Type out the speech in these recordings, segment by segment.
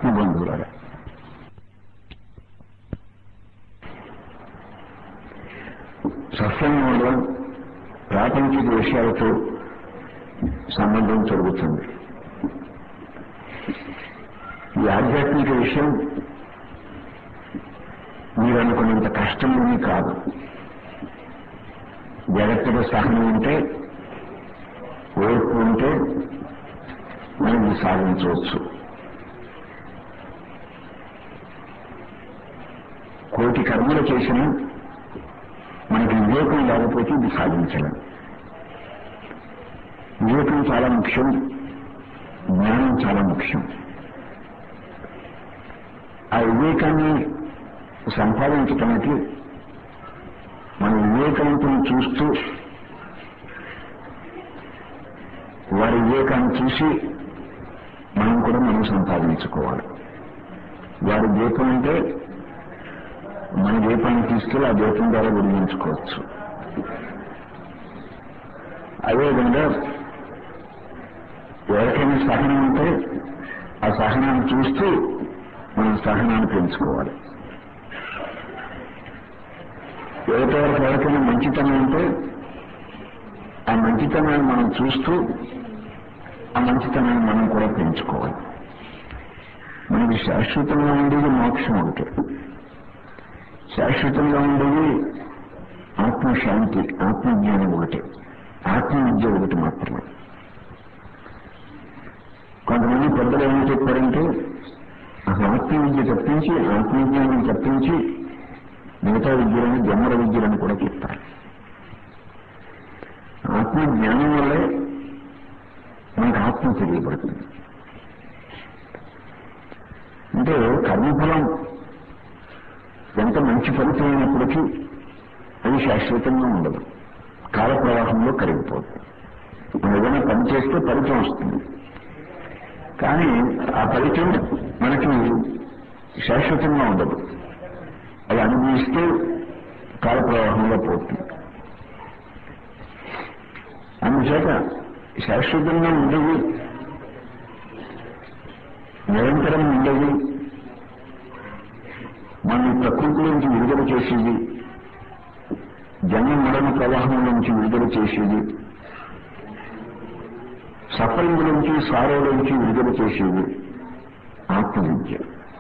ఆత్మబంధువులారా సత్సంగంలో ప్రాపంచిక విషయాలతో సంబంధం జరుగుతుంది ఈ ఆధ్యాత్మిక విషయం మీరు అనుకున్నంత కష్టమేమీ కాదు జాగ్రత్తగా సహనం ఉంటే ఓర్పు ఉంటే మనం ఇది సాధించవచ్చు కోటి కర్మలు చేసిన మనకి వివేకం లేకపోతే ఇది సాధించలేం వివేకం చాలా ముఖ్యం జ్ఞానం చాలా ముఖ్యం ఆ వివేకాన్ని సంపాదించటానికి మన వివేకవంతుని చూస్తూ వారి వివేకాన్ని చూసి మనం కూడా మనం సంపాదించుకోవాలి వారి దీపం అంటే మన దీపాన్ని తీసుకెళ్ళి ఆ దీపం ద్వారా వెలిగించుకోవచ్చు అదేవిధంగా ఎవరికైనా సహనం ఉంటే ఆ సహనాన్ని చూస్తూ మనం సహనాన్ని పెంచుకోవాలి ఎవరి వరకు ఎవరికైనా మంచితనం ఉంటే ఆ మంచితనాన్ని మనం చూస్తూ ఆ మంచితనాన్ని మనం కూడా పెంచుకోవాలి మనకి శాశ్వతంగా ఉండేది మోక్షం ఒకటి శాశ్వతంగా ఉండేది ఆత్మశాంతి ఆత్మజ్ఞానం ఒకటి ఆత్మ విద్య ఒకటి మాత్రమే కొంతమంది పెద్దలు ఏమని చెప్పారంటే అసలు ఆత్మ విద్య తప్పించి ఆత్మజ్ఞానం తప్పించి మిగతా విద్యలను జన్మల విద్యలను కూడా చెప్తారు ఆత్మ జ్ఞానం వల్లే మనకు ఆత్మ తెలియబడుతుంది అంటే కర్మఫలం ఎంత మంచి ఫలితం అయినప్పటికీ అది శాశ్వతంగా ఉండదు కాల ప్రవాహంలో కరిగిపోతుంది మనం ఏదైనా పని చేస్తే ఫలితం వస్తుంది కానీ ఆ ఫలితం మనకి శాశ్వతంగా ఉండదు అది అనుభవిస్తూ కాల ప్రవాహంలో పోతుంది అందుచేత శాశ్వతంగా ఉండేది నిరంతరం ఉండేది మన ప్రకృతి నుంచి విడుదల చేసేది జన్మ మరణ ప్రవాహం నుంచి విడుదల చేసేది సఫరింగ్ నుంచి సారో నుంచి విడుదల చేసేది ఆత్మ విద్య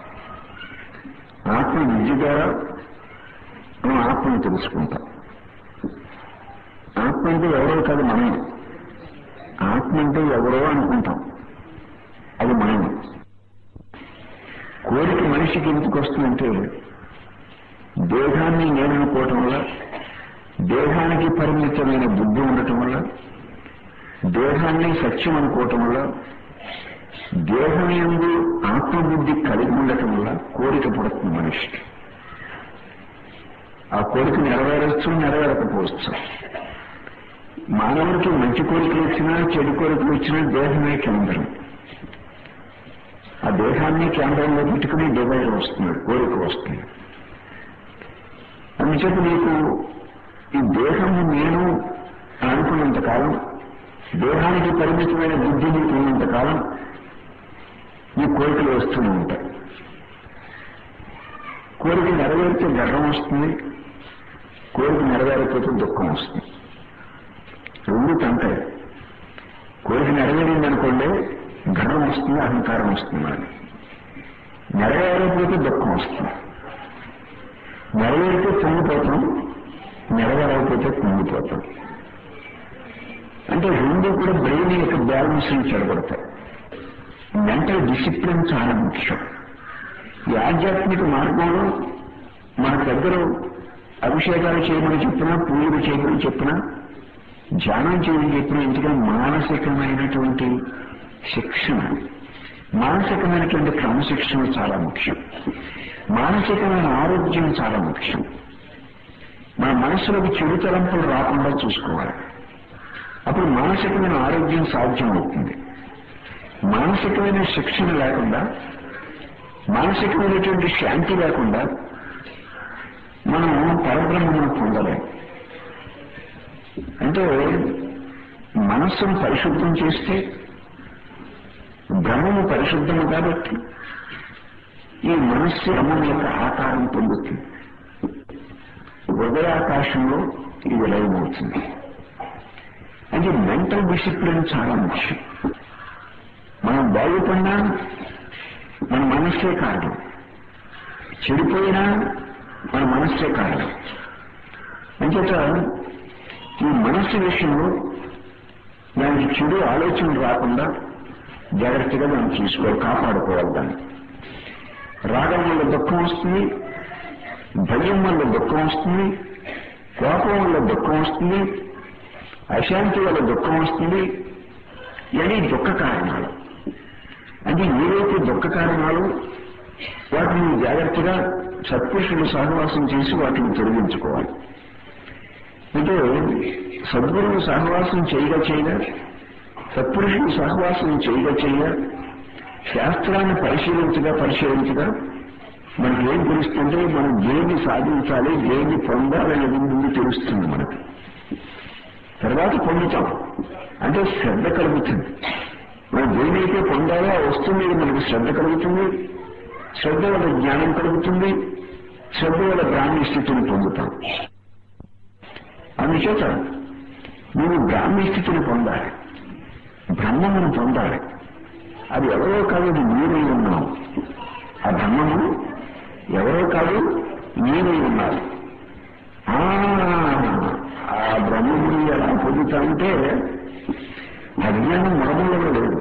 ఆత్మ విద్య ద్వారా మనం ఆత్మను తెలుసుకుంటాం ఆత్మ అంటే ఎవరో కాదు మనమే ఆత్మ అంటే ఎవరో అనుకుంటాం అది మనమే కోరిక మనిషికి ఎందుకు వస్తుందంటే దేహాన్ని నేననుకోవటం వల్ల దేహానికి పరిమితమైన బుద్ధి ఉండటం వల్ల దేహాన్ని సత్యం అనుకోవటం వల్ల దేహం ఎందు ఆత్మబుద్ధి కలిగి ఉండటం వల్ల కోరిక పుడుతుంది మనిషికి ఆ కోరిక నెరవేరచ్చు నెరవేరకపోవచ్చు మానవుడికి మంచి కోరికలు వచ్చినా చెడు కోరికలు వచ్చినా దేహమే కేంద్రం ఆ దేహాన్ని కేంద్రంలో పెట్టుకుని డివైర్ వస్తుంది కోరిక వస్తుంది అందుచేత నీకు ఈ దేహము నేను అనుకున్నంత కాలం దేహానికి పరిమితమైన బుద్ధి నీకు ఉన్నంత కాలం నీ కోరికలు వస్తూనే ఉంటాయి కోరిక నెరవేరితే గర్వం వస్తుంది కోరిక నెరవేరకపోతే దుఃఖం వస్తుంది రెండు తంటాయి కోరిక నెరవేరింది అనుకోండి గర్వం వస్తుంది అహంకారం వస్తుంది అని నెరవేరకపోతే దుఃఖం వస్తుంది నెరవేరితే పొంగిపోతాం నెరవేరకపోతే కుంగిపోతాం అంటే రెండు కూడా బ్రెయిన్ యొక్క బ్యాలెన్స్ చెడగొడతాయి మెంటల్ డిసిప్లిన్ చాలా ముఖ్యం ఈ ఆధ్యాత్మిక మార్గంలో మన దగ్గర అభిషేకాలు చేయమని చెప్పినా పూజలు చేయమని చెప్పినా ధ్యానం చేయమని చెప్పినా ఎందుకంటే మానసికమైనటువంటి శిక్షణ మానసికమైనటువంటి క్రమశిక్షణ చాలా ముఖ్యం మానసికమైన ఆరోగ్యం చాలా ముఖ్యం మన మనసులోకి చెడు తలంపులు రాకుండా చూసుకోవాలి అప్పుడు మానసికమైన ఆరోగ్యం సాధ్యం అవుతుంది మానసికమైన శిక్షణ లేకుండా మానసికమైనటువంటి శాంతి లేకుండా మనం పరబ్రహ్మను పొందలేం అంటే మనస్సును పరిశుద్ధం చేస్తే బ్రహ్మము పరిశుద్ధము కాబట్టి ఈ మనస్సు బ్రహ్మం యొక్క ఆకారం పొందుతుంది హృదయాకాశంలో ఇది లయమవుతుంది అంటే మెంటల్ డిసిప్లిన్ చాలా ముఖ్యం మనం బాగుపడినా మన మనస్సే కారణం చెడిపోయినా మన మనస్సే కారణం అంచేత ఈ మనస్సు విషయంలో దానికి చెడు ఆలోచనలు రాకుండా జాగ్రత్తగా మనం చూసుకోవాలి కాపాడుకోవాలి దాన్ని రాగం వల్ల దుఃఖం వస్తుంది భయం వల్ల దుఃఖం వస్తుంది కోపం వల్ల దుఃఖం వస్తుంది అశాంతి వల్ల దుఃఖం వస్తుంది ఇవన్నీ దుఃఖ కారణాలు అంటే ఏవైతే దుఃఖ కారణాలు వాటిని జాగ్రత్తగా సత్పురుషులు సహవాసం చేసి వాటిని తొలగించుకోవాలి అంటే సద్గురువు సహవాసం చేయగా చేయగా సత్పురుషులు సహవాసం చేయగా చేయగా శాస్త్రాన్ని పరిశీలించగా పరిశీలించగా మనకి ఏం తెలుస్తుంటే మనం దేన్ని సాధించాలి దేన్ని పొందాలనేది ముందు తెలుస్తుంది మనకి తర్వాత పొందుతాం అంటే శ్రద్ధ కలుగుతుంది మనం దేనైతే పొందాలో ఆ వస్తువు మీద మనకు శ్రద్ధ కలుగుతుంది శ్రద్ధ వల్ల జ్ఞానం కలుగుతుంది శ్రద్ధ వల్ల బ్రాహ్మీ స్థితిని పొందుతాం అందుచేత నువ్వు బ్రాహ్మీ స్థితిని పొందాలి బ్రహ్మమును పొందాలి అది ఎవరో కాదు అది నీవై ఉన్నావు ఆ బ్రహ్మము ఎవరో కాదు నీవై ఉన్నారు ఆ ఆ బ్రహ్మముని ఎలా పొందుతామంటే అజ్ఞానం మొరమల్లో లేదు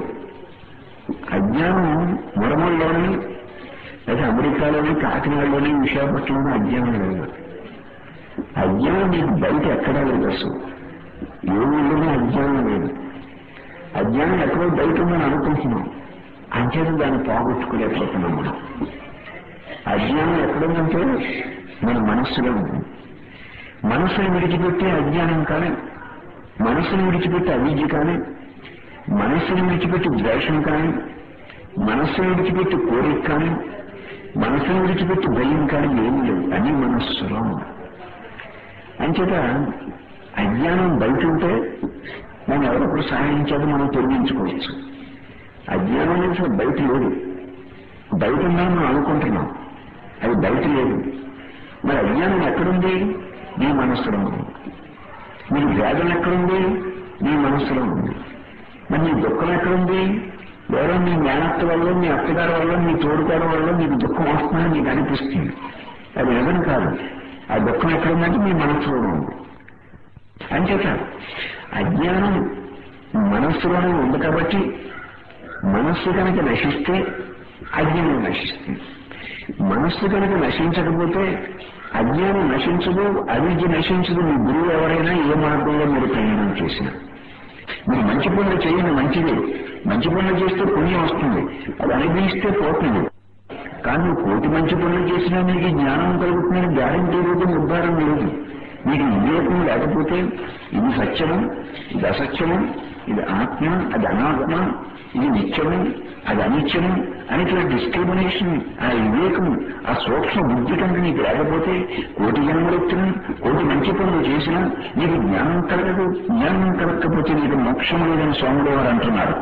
అజ్ఞానం మొరమల్లోని లేదా అమెరికాలోని కాకినాడలోని విశాఖపట్నంలో అజ్ఞానం లేదు అజ్ఞానం నీకు బయట ఎక్కడా లేదు అసలు ఏ ఊళ్ళోనూ అజ్ఞానం లేదు అజ్ఞానం ఎక్కడో బయట ఉందని అనుకుంటున్నాం అంచేత దాన్ని పోగొట్టుకోలేకపోతున్నాం మనం అజ్ఞానం ఎక్కడుందంటే మన మనస్సులో ఉంది మనస్సును విడిచిపెట్టే అజ్ఞానం కానీ మనస్సును విడిచిపెట్టి అవిద్య కానీ మనస్సును విడిచిపెట్టి ద్వేషం కానీ మనస్సును విడిచిపెట్టి కోరిక కానీ మనస్సును విడిచిపెట్టి భయం కానీ ఏమీ లేవు అన్ని మనస్సులో ఉంది అంచేత అజ్ఞానం బయట ఉంటే మనం ఎవరొకరు సహాయించేది మనం తొలగించుకోవచ్చు అజ్ఞానం అనేది అసలు బయట లేదు బయట ఉందని మనం అనుకుంటున్నాం అది బయట లేదు మరి అజ్ఞానం ఎక్కడుంది నీ మనస్సులో ఉంది నీకు వేదన ఎక్కడుంది నీ మనస్సులో ఉంది మరి నీ దుఃఖం ఎక్కడుంది ఎవరో నీ మేనత్త వల్ల మీ అత్తగారి వల్ల మీ తోడుగారి వల్ల నీకు దుఃఖం వస్తుందని నీకు అనిపిస్తుంది అది నిజం కాదు ఆ దుఃఖం ఎక్కడుందంటే మీ మనస్సులో ఉంది అంచేత అజ్ఞానం మనస్సులోనే ఉంది కాబట్టి మనస్సు కనుక నశిస్తే అజ్ఞానం నశిస్తుంది మనస్సు కనుక నశించకపోతే అజ్ఞానం నశించదు అవిద్య నశించదు మీ గురువు ఎవరైనా ఏ మార్గంలో మీరు ప్రయాణం చేసినా మీరు మంచి పనులు చేయండి మంచిదే మంచి పనులు చేస్తే పుణ్యం వస్తుంది అది అనుభవిస్తే పోతుంది కానీ నువ్వు కోటి మంచి పనులు చేసినా నీకు జ్ఞానం కలుగుతుందని గ్యారంటీ లేదు నిర్ధారణ లేదు మీకు వివేకం లేకపోతే ఇది సత్యము ఇది అసత్యము ఇది ఆత్మ అది అనాత్మ ఇది నిత్యము అది అనిత్యము అనేటువంటి డిస్క్రిమినేషన్ ఆ వివేకం ఆ సూక్ష్మ బుద్ధి కనుక నీకు లేకపోతే కోటి జన్మలు వచ్చినా కోటి మంచి పనులు చేసినా నీకు జ్ఞానం కలగదు జ్ఞానం కలగకపోతే నీకు మోక్షం లేదని స్వాములు వారు అంటున్నారు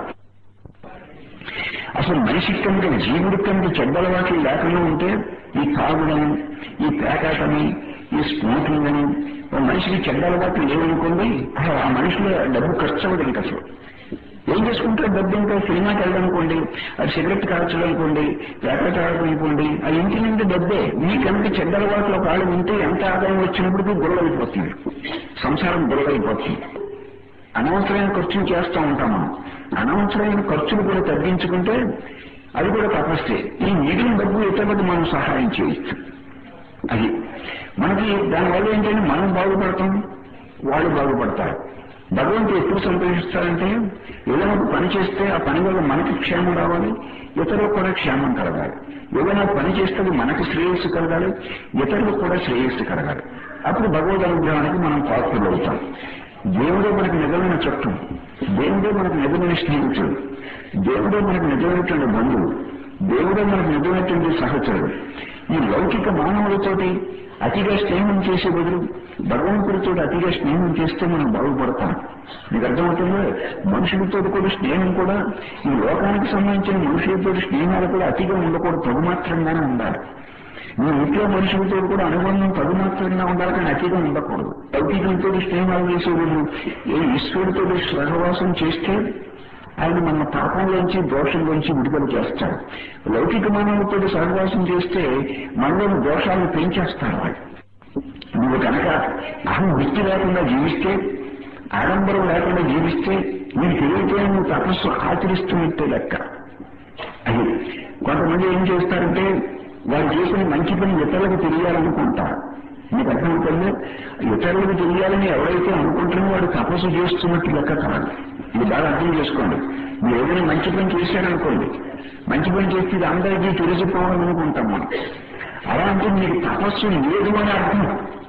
అసలు మనిషి కనుక జీవుడి కనుక చెడ్డ అలవాట్లు లేకుండా ఉంటే ఈ తాగుడని ఈ పేకాటని ఈ స్మోకింగ్ అని ఓ మనిషికి చెడ్డ అలవాట్లు లేవనుకోండి అసలు ఆ మనిషిలో డబ్బు ఖర్చు అవ్వదు ఇంకా అసలు ఏం చేసుకుంటారు డబ్బు ఇంకా సినిమాకి వెళ్ళాలనుకోండి అది సిగరెట్ కాల్చడం అనుకోండి పేకాట ఆడడం అనుకోండి ఆ ఇంటి నుండి డబ్బే మీకంత చెడ్డ అలవాట్లు ఒక ఆಳು ఉంటే ఎంత ఆదాయం వచ్చినప్పటికీ గొడవైపోతుంది సంసారం గొడవైపోతుంది అనవసరమైన ఖర్చులు చేస్తూ ఉంటాం మనం అనవసరమైన ఖర్చులు కూడా తగ్గించుకుంటే అది కూడా తపస్తే ఈ మిగిలిన డబ్బు ఇతరులకు మనం సహాయం చేయొచ్చు అది మనకి దానివల్ల ఏంటంటే మనం బాగుపడతాం వాళ్ళు బాగుపడతారు భగవంతుడు ఎప్పుడు సంతోషిస్తారంటే ఏదైనా ఒక పని చేస్తే ఆ పని వల్ల మనకి క్షేమం రావాలి ఇతరులకు కూడా క్షేమం కలగాలి ఏదైనా పని చేస్తే అది మనకు శ్రేయస్సు కలగాలి ఇతరులకు కూడా శ్రేయస్సు కలగాలి అప్పుడు భగవద్ అనుగ్రహానికి మనం పాత్రలు అవుతాం దేవుడే మనకు నిజమైన చట్టం దేవుడే మనకు నిజమైన స్నేహితుడు దేవుడే మనకు నిజమైనటువంటి బంధువు దేవుడే మనకు నిజమైనటువంటి సహచరుడు ఈ లౌకిక మానవులతోటి అతిగా స్నేహం చేసే బదులు భగవంతుడితో అతిగా స్నేహం చేస్తే మనం బాగుపడతాం మీకు అర్థమవుతుందో మనుషులతో కూడా స్నేహం కూడా ఈ లోకానికి సంబంధించిన మనుషులతో స్నేహాలు కూడా అతిగా ఉండకూడదు తగుమాత్రంగానే ఉండాలి మీ ఇంట్లో మనుషులతో కూడా అనుబంధం తగుమాత్రంగా ఉండాలి కానీ అతిగా ఉండకూడదు లౌకికంతో స్నేహాలు చేసేవాళ్ళు ఏ ఈశ్వరుడితో సహవాసం చేస్తే ఆయన మన పాపంలోంచి దోషంలోంచి విడుదల చేస్తాడు లౌకిక మానవులతో సహవాసం చేస్తే మనలోని దోషాలను పెంచేస్తాడు వాళ్ళు నువ్వు కనుక అహం వృత్తి లేకుండా జీవిస్తే ఆడంబరం లేకుండా జీవిస్తే నీకు తెలియకపోయినా నువ్వు తపస్సు ఆచరిస్తున్నట్టే లెక్క అది కొంతమంది ఏం చేస్తారంటే వాళ్ళు చేసిన మంచి పని ఇతరులకు తెలియాలనుకుంటారు మీకు అర్థమవుతుంది ఇతరులకు తెలియాలని ఎవరైతే అనుకుంటున్నారో వాడు తపస్సు చేస్తున్నట్టు లెక్క కాదు ఇది బాగా అర్థం చేసుకోండి మీరు ఏదైనా మంచి పని చేశారనుకోండి మంచి పని చేస్తే ఇది అందరికీ తెలిసిపోవడం అనుకుంటాం మనం అలా అంటే మీకు తపస్సు లేదు అని అర్థం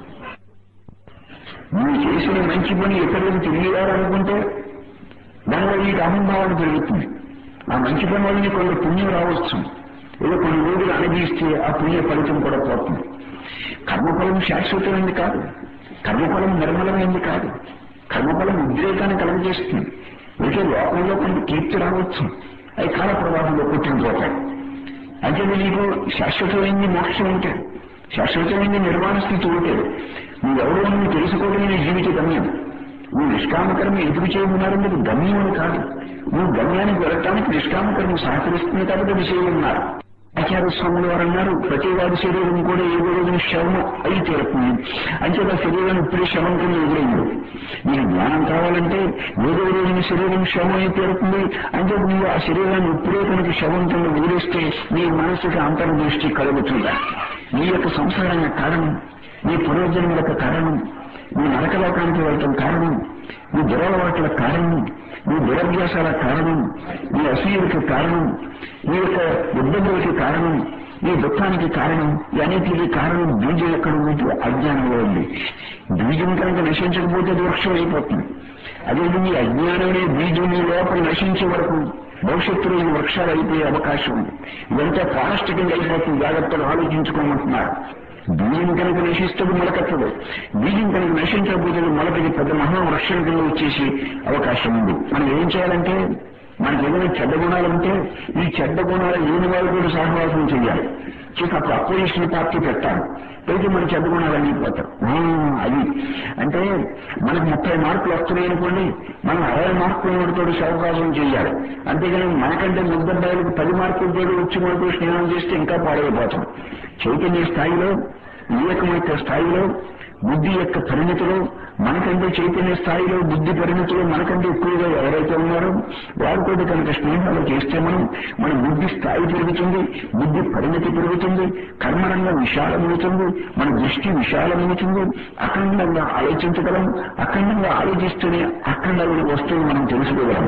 మీరు చేసిన మంచి పని ఇతరులకు తెలియాలనుకుంటే దానివల్ల మీకు అహంభావం పెరుగుతుంది ఆ మంచి పని వల్ల నీకు కొంత పుణ్యం రావచ్చు ఏదో కొన్ని రోజులు అనుభవిస్తే ఆ పుణ్య ఫలితం కూడా పోతుంది కర్మఫలం శాశ్వతమైంది కాదు కర్మఫలం నిర్మలమైంది కాదు కర్మఫలం ఉద్రేకాన్ని కలుగజేస్తుంది అయితే లోకంలో కొంత కీర్తి రావచ్చు అవి కాల ప్రవాహంలో కొట్టిపోతాయి అయితే నీకు శాశ్వతమైంది మోక్షం ఉంటే శాశ్వతమైంది నిర్మాణ స్థితి ఉంటే నువ్వెవరో నువ్వు తెలుసుకోవడమే నీ జీవిత గమ్యం నువ్వు నిష్కామకర్మ ఎందుకు చేయమన్నారంటే అది గమ్యం అని కాదు నువ్వు గమ్యానికి వెళ్ళటానికి నిష్కామకర్మ సహకరిస్తుంది కాబట్టి విషయం ఉన్నారు ఆచార్య స్వాములు వారు అన్నారు ప్రతి వాడి శరీరం కూడా ఏదో రోజున శవం అయి తీరుతుంది అంచేత శరీరం ఇప్పుడే శవం కింద ఎదురైంది నీకు జ్ఞానం కావాలంటే ఏదో రోజున శరీరం శవం అయి తీరుతుంది అంటే నువ్వు ఆ శరీరాన్ని ఇప్పుడే కనుక శవం కింద వదిలేస్తే నీ మనసుకి అంతర్దృష్టి కలుగుతుందా నీ యొక్క సంసారానికి కారణం నీ పునర్జన్మలకు కారణం నీ నరకలోకానికి వెళ్ళటం కారణం నీ దురలవాట్ల కారణం నీ దురభ్యాసాల కారణం నీ అసూయలకు కారణం నీ యొక్క ఇబ్బందులకి కారణం నీ దుఃఖానికి కారణం ఈ అన్నిటికీ కారణం బీజం ఎక్కడ ఉంది అజ్ఞానంలో ఉంది బీజం కనుక నశించకపోతే అది వృక్షం అయిపోతుంది అదే నీ అజ్ఞానం అనే బీజం నీ లోపల నశించే వరకు భవిష్యత్తులో ఈ వృక్షాలు అయిపోయే అవకాశం ఉంది ఇదంతా ఫాస్ట్ కింద అయిపోతుంది జాగ్రత్తగా ఆలోచించుకోమంటున్నారు బీజం కనుక నశిస్తే మొలకెత్తదు బీజం కనుక నశించకపోతే మొలకకి పెద్ద మహావృక్షం కింద వచ్చేసి అవకాశం ఉంది మనం ఏం చేయాలంటే మనకి ఏదైనా చెడ్డ గుణాలు ఉంటే ఈ చెడ్డ గుణాలు లేని వాళ్ళు కూడా సహవాసం చేయాలి చేసి అప్పుడు అపోజిషన్ పార్టీ పెట్టాలి పెడితే మన చెడ్డ గుణాలు అన్నీ పోతారు ఆ, అది అంటే మనకు ముప్పై మార్కులు వస్తున్నాయి అనుకోండి మనం అరవై మార్కులతో సహవాసం చేయాలి అంతేగాని మనకంటే ముద్దబ్బాయిలకు పది మార్కులతో వచ్చి మనతో స్నేహం చేస్తే ఇంకా పాడైపోతాం చైతన్య స్థాయిలో వివేకం యొక్క స్థాయిలో బుద్ధి యొక్క పరిమితిలో మనకంటే చైతన్య స్థాయిలో బుద్ధి పరిమితిలో మనకంటే ఎక్కువగా ఎవరైతే ఉన్నారో వారితో కనుక స్నేహాలు చేస్తే మనం మన బుద్ధి స్థాయి పెరుగుతుంది బుద్ధి పరిమితి పెరుగుతుంది కర్మరంగం విశాలమవుతుంది మన దృష్టి విశాలమవుతుంది అఖండంగా ఆలోచించగలం అఖండంగా ఆలోచిస్తూనే అఖండమైన వస్తువులు మనం తెలుసుకోగలం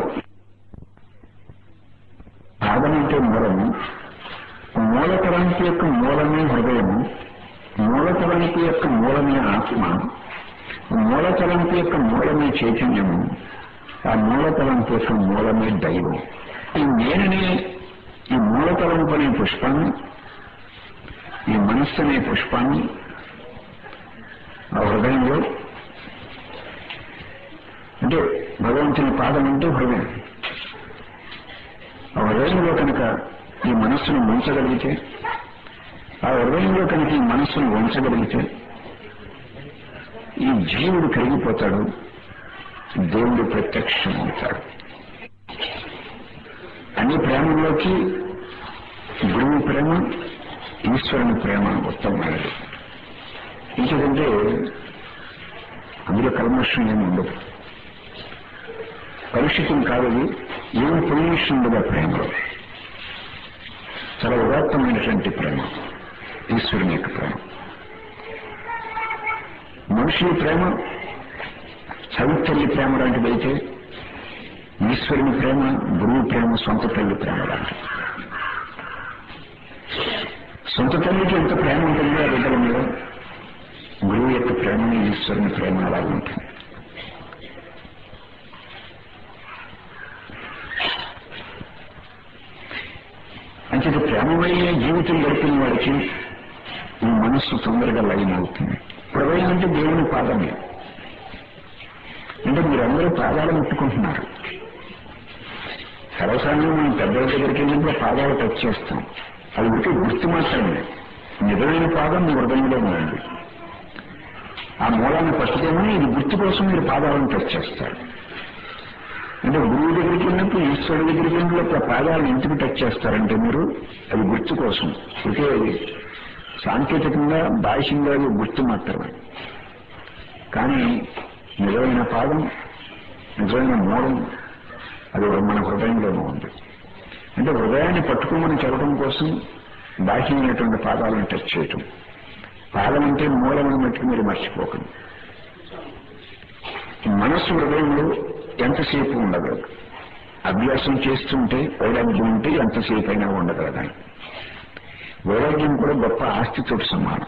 సాధనంటే మూలము మూలతరానికి యొక్క మూలమే హృదయము మూలతరానికి యొక్క మూలమే ఆత్మ మూలతలంపు యొక్క మూలమే చైతన్యము ఆ మూలతలంపు యొక్క మూలమే దైవం ఈ నేననే ఈ మూలతలంపు అనే పుష్పాన్ని ఈ మనస్సు అనే పుష్పాన్ని ఆ హృదయంలో అంటే భగవంతుని పాదం అంటే హృదయం ఆ హృదయంలో కనుక ఈ మనస్సును ఉంచగలిగితే ఆ హృదయంలో కనుక ఈ మనస్సును ఉంచగలిగితే ఈ జీవుడు కరిగిపోతాడు దేవుడు ప్రత్యక్షం అవుతాడు అన్ని ప్రేమలోకి గురువు ప్రేమ ఈశ్వరుని ప్రేమ ఉత్తమమైనది ఎందుకంటే అందులో కల్మషం ఏమి ఉండదు కలుషితం కాదది ఏం పొల్యూషన్ ఉండదు ఆ ప్రేమలో చాలా ఉదాత్తమైనటువంటి ప్రేమ ఈశ్వరుని యొక్క ప్రేమ మనుషుల ప్రేమ చవితల్లి ప్రేమ లాంటిదైతే ఈశ్వరుని ప్రేమ గురువు ప్రేమ సొంత తల్లి ప్రేమ లాంటిది సొంత తల్లికి ఎంత ప్రేమ ఉంటుందో ఆ బిడ్డల మీద గురువు యొక్క ప్రేమని ఈశ్వరుని ప్రేమ అలాగే ఉంటుంది అంచేత ప్రేమమయ్యే జీవితం గడిపిన వాడికి ఈ మనస్సు తొందరగా లయం అవుతుంది హృదయం అంటే దేవుని పాదమే అంటే మీరందరూ పాదాలు ముట్టుకుంటున్నారు సర్వసాధారణంగా మనం పెద్దల దగ్గరికి వెళ్ళినప్పుడు పాదాలు టచ్ చేస్తాం అది ఉంటే గుర్తు మాత్రమే నిజమైన పాదం మీ హృదయంలో ఉంది ఆ మూలాన్ని పట్టుకోమని ఇది గుర్తు కోసం మీరు పాదాలను టచ్ చేస్తారు అంటే గురువు దగ్గరికి వెళ్ళినప్పుడు ఈశ్వరుడి దగ్గరికి వెళ్ళినప్పుడు ఆ పాదాలను ఎందుకు టచ్ చేస్తారంటే మీరు అది గుర్తు కోసం అంటే సాంకేతికంగా బాహ్యంగా అది గుర్తు మాత్రమే కానీ నిజమైన పాదం నిజమైన మూలం అది మన హృదయంలోనూ ఉంది అంటే హృదయాన్ని పట్టుకోమని చెప్పడం కోసం బాహ్యమైనటువంటి పాదాలను టచ్ చేయటం పాదం అంటే మూలమని మట్టుకు మీరు మర్చిపోకండి మనస్సు హృదయంలో ఎంతసేపు ఉండగలదు అభ్యాసం చేస్తుంటే వైరాగ్యం ఉంటే ఎంతసేపు అయినా ఉండగలదని వైరాగ్యం కూడా గొప్ప ఆస్తితో సమానం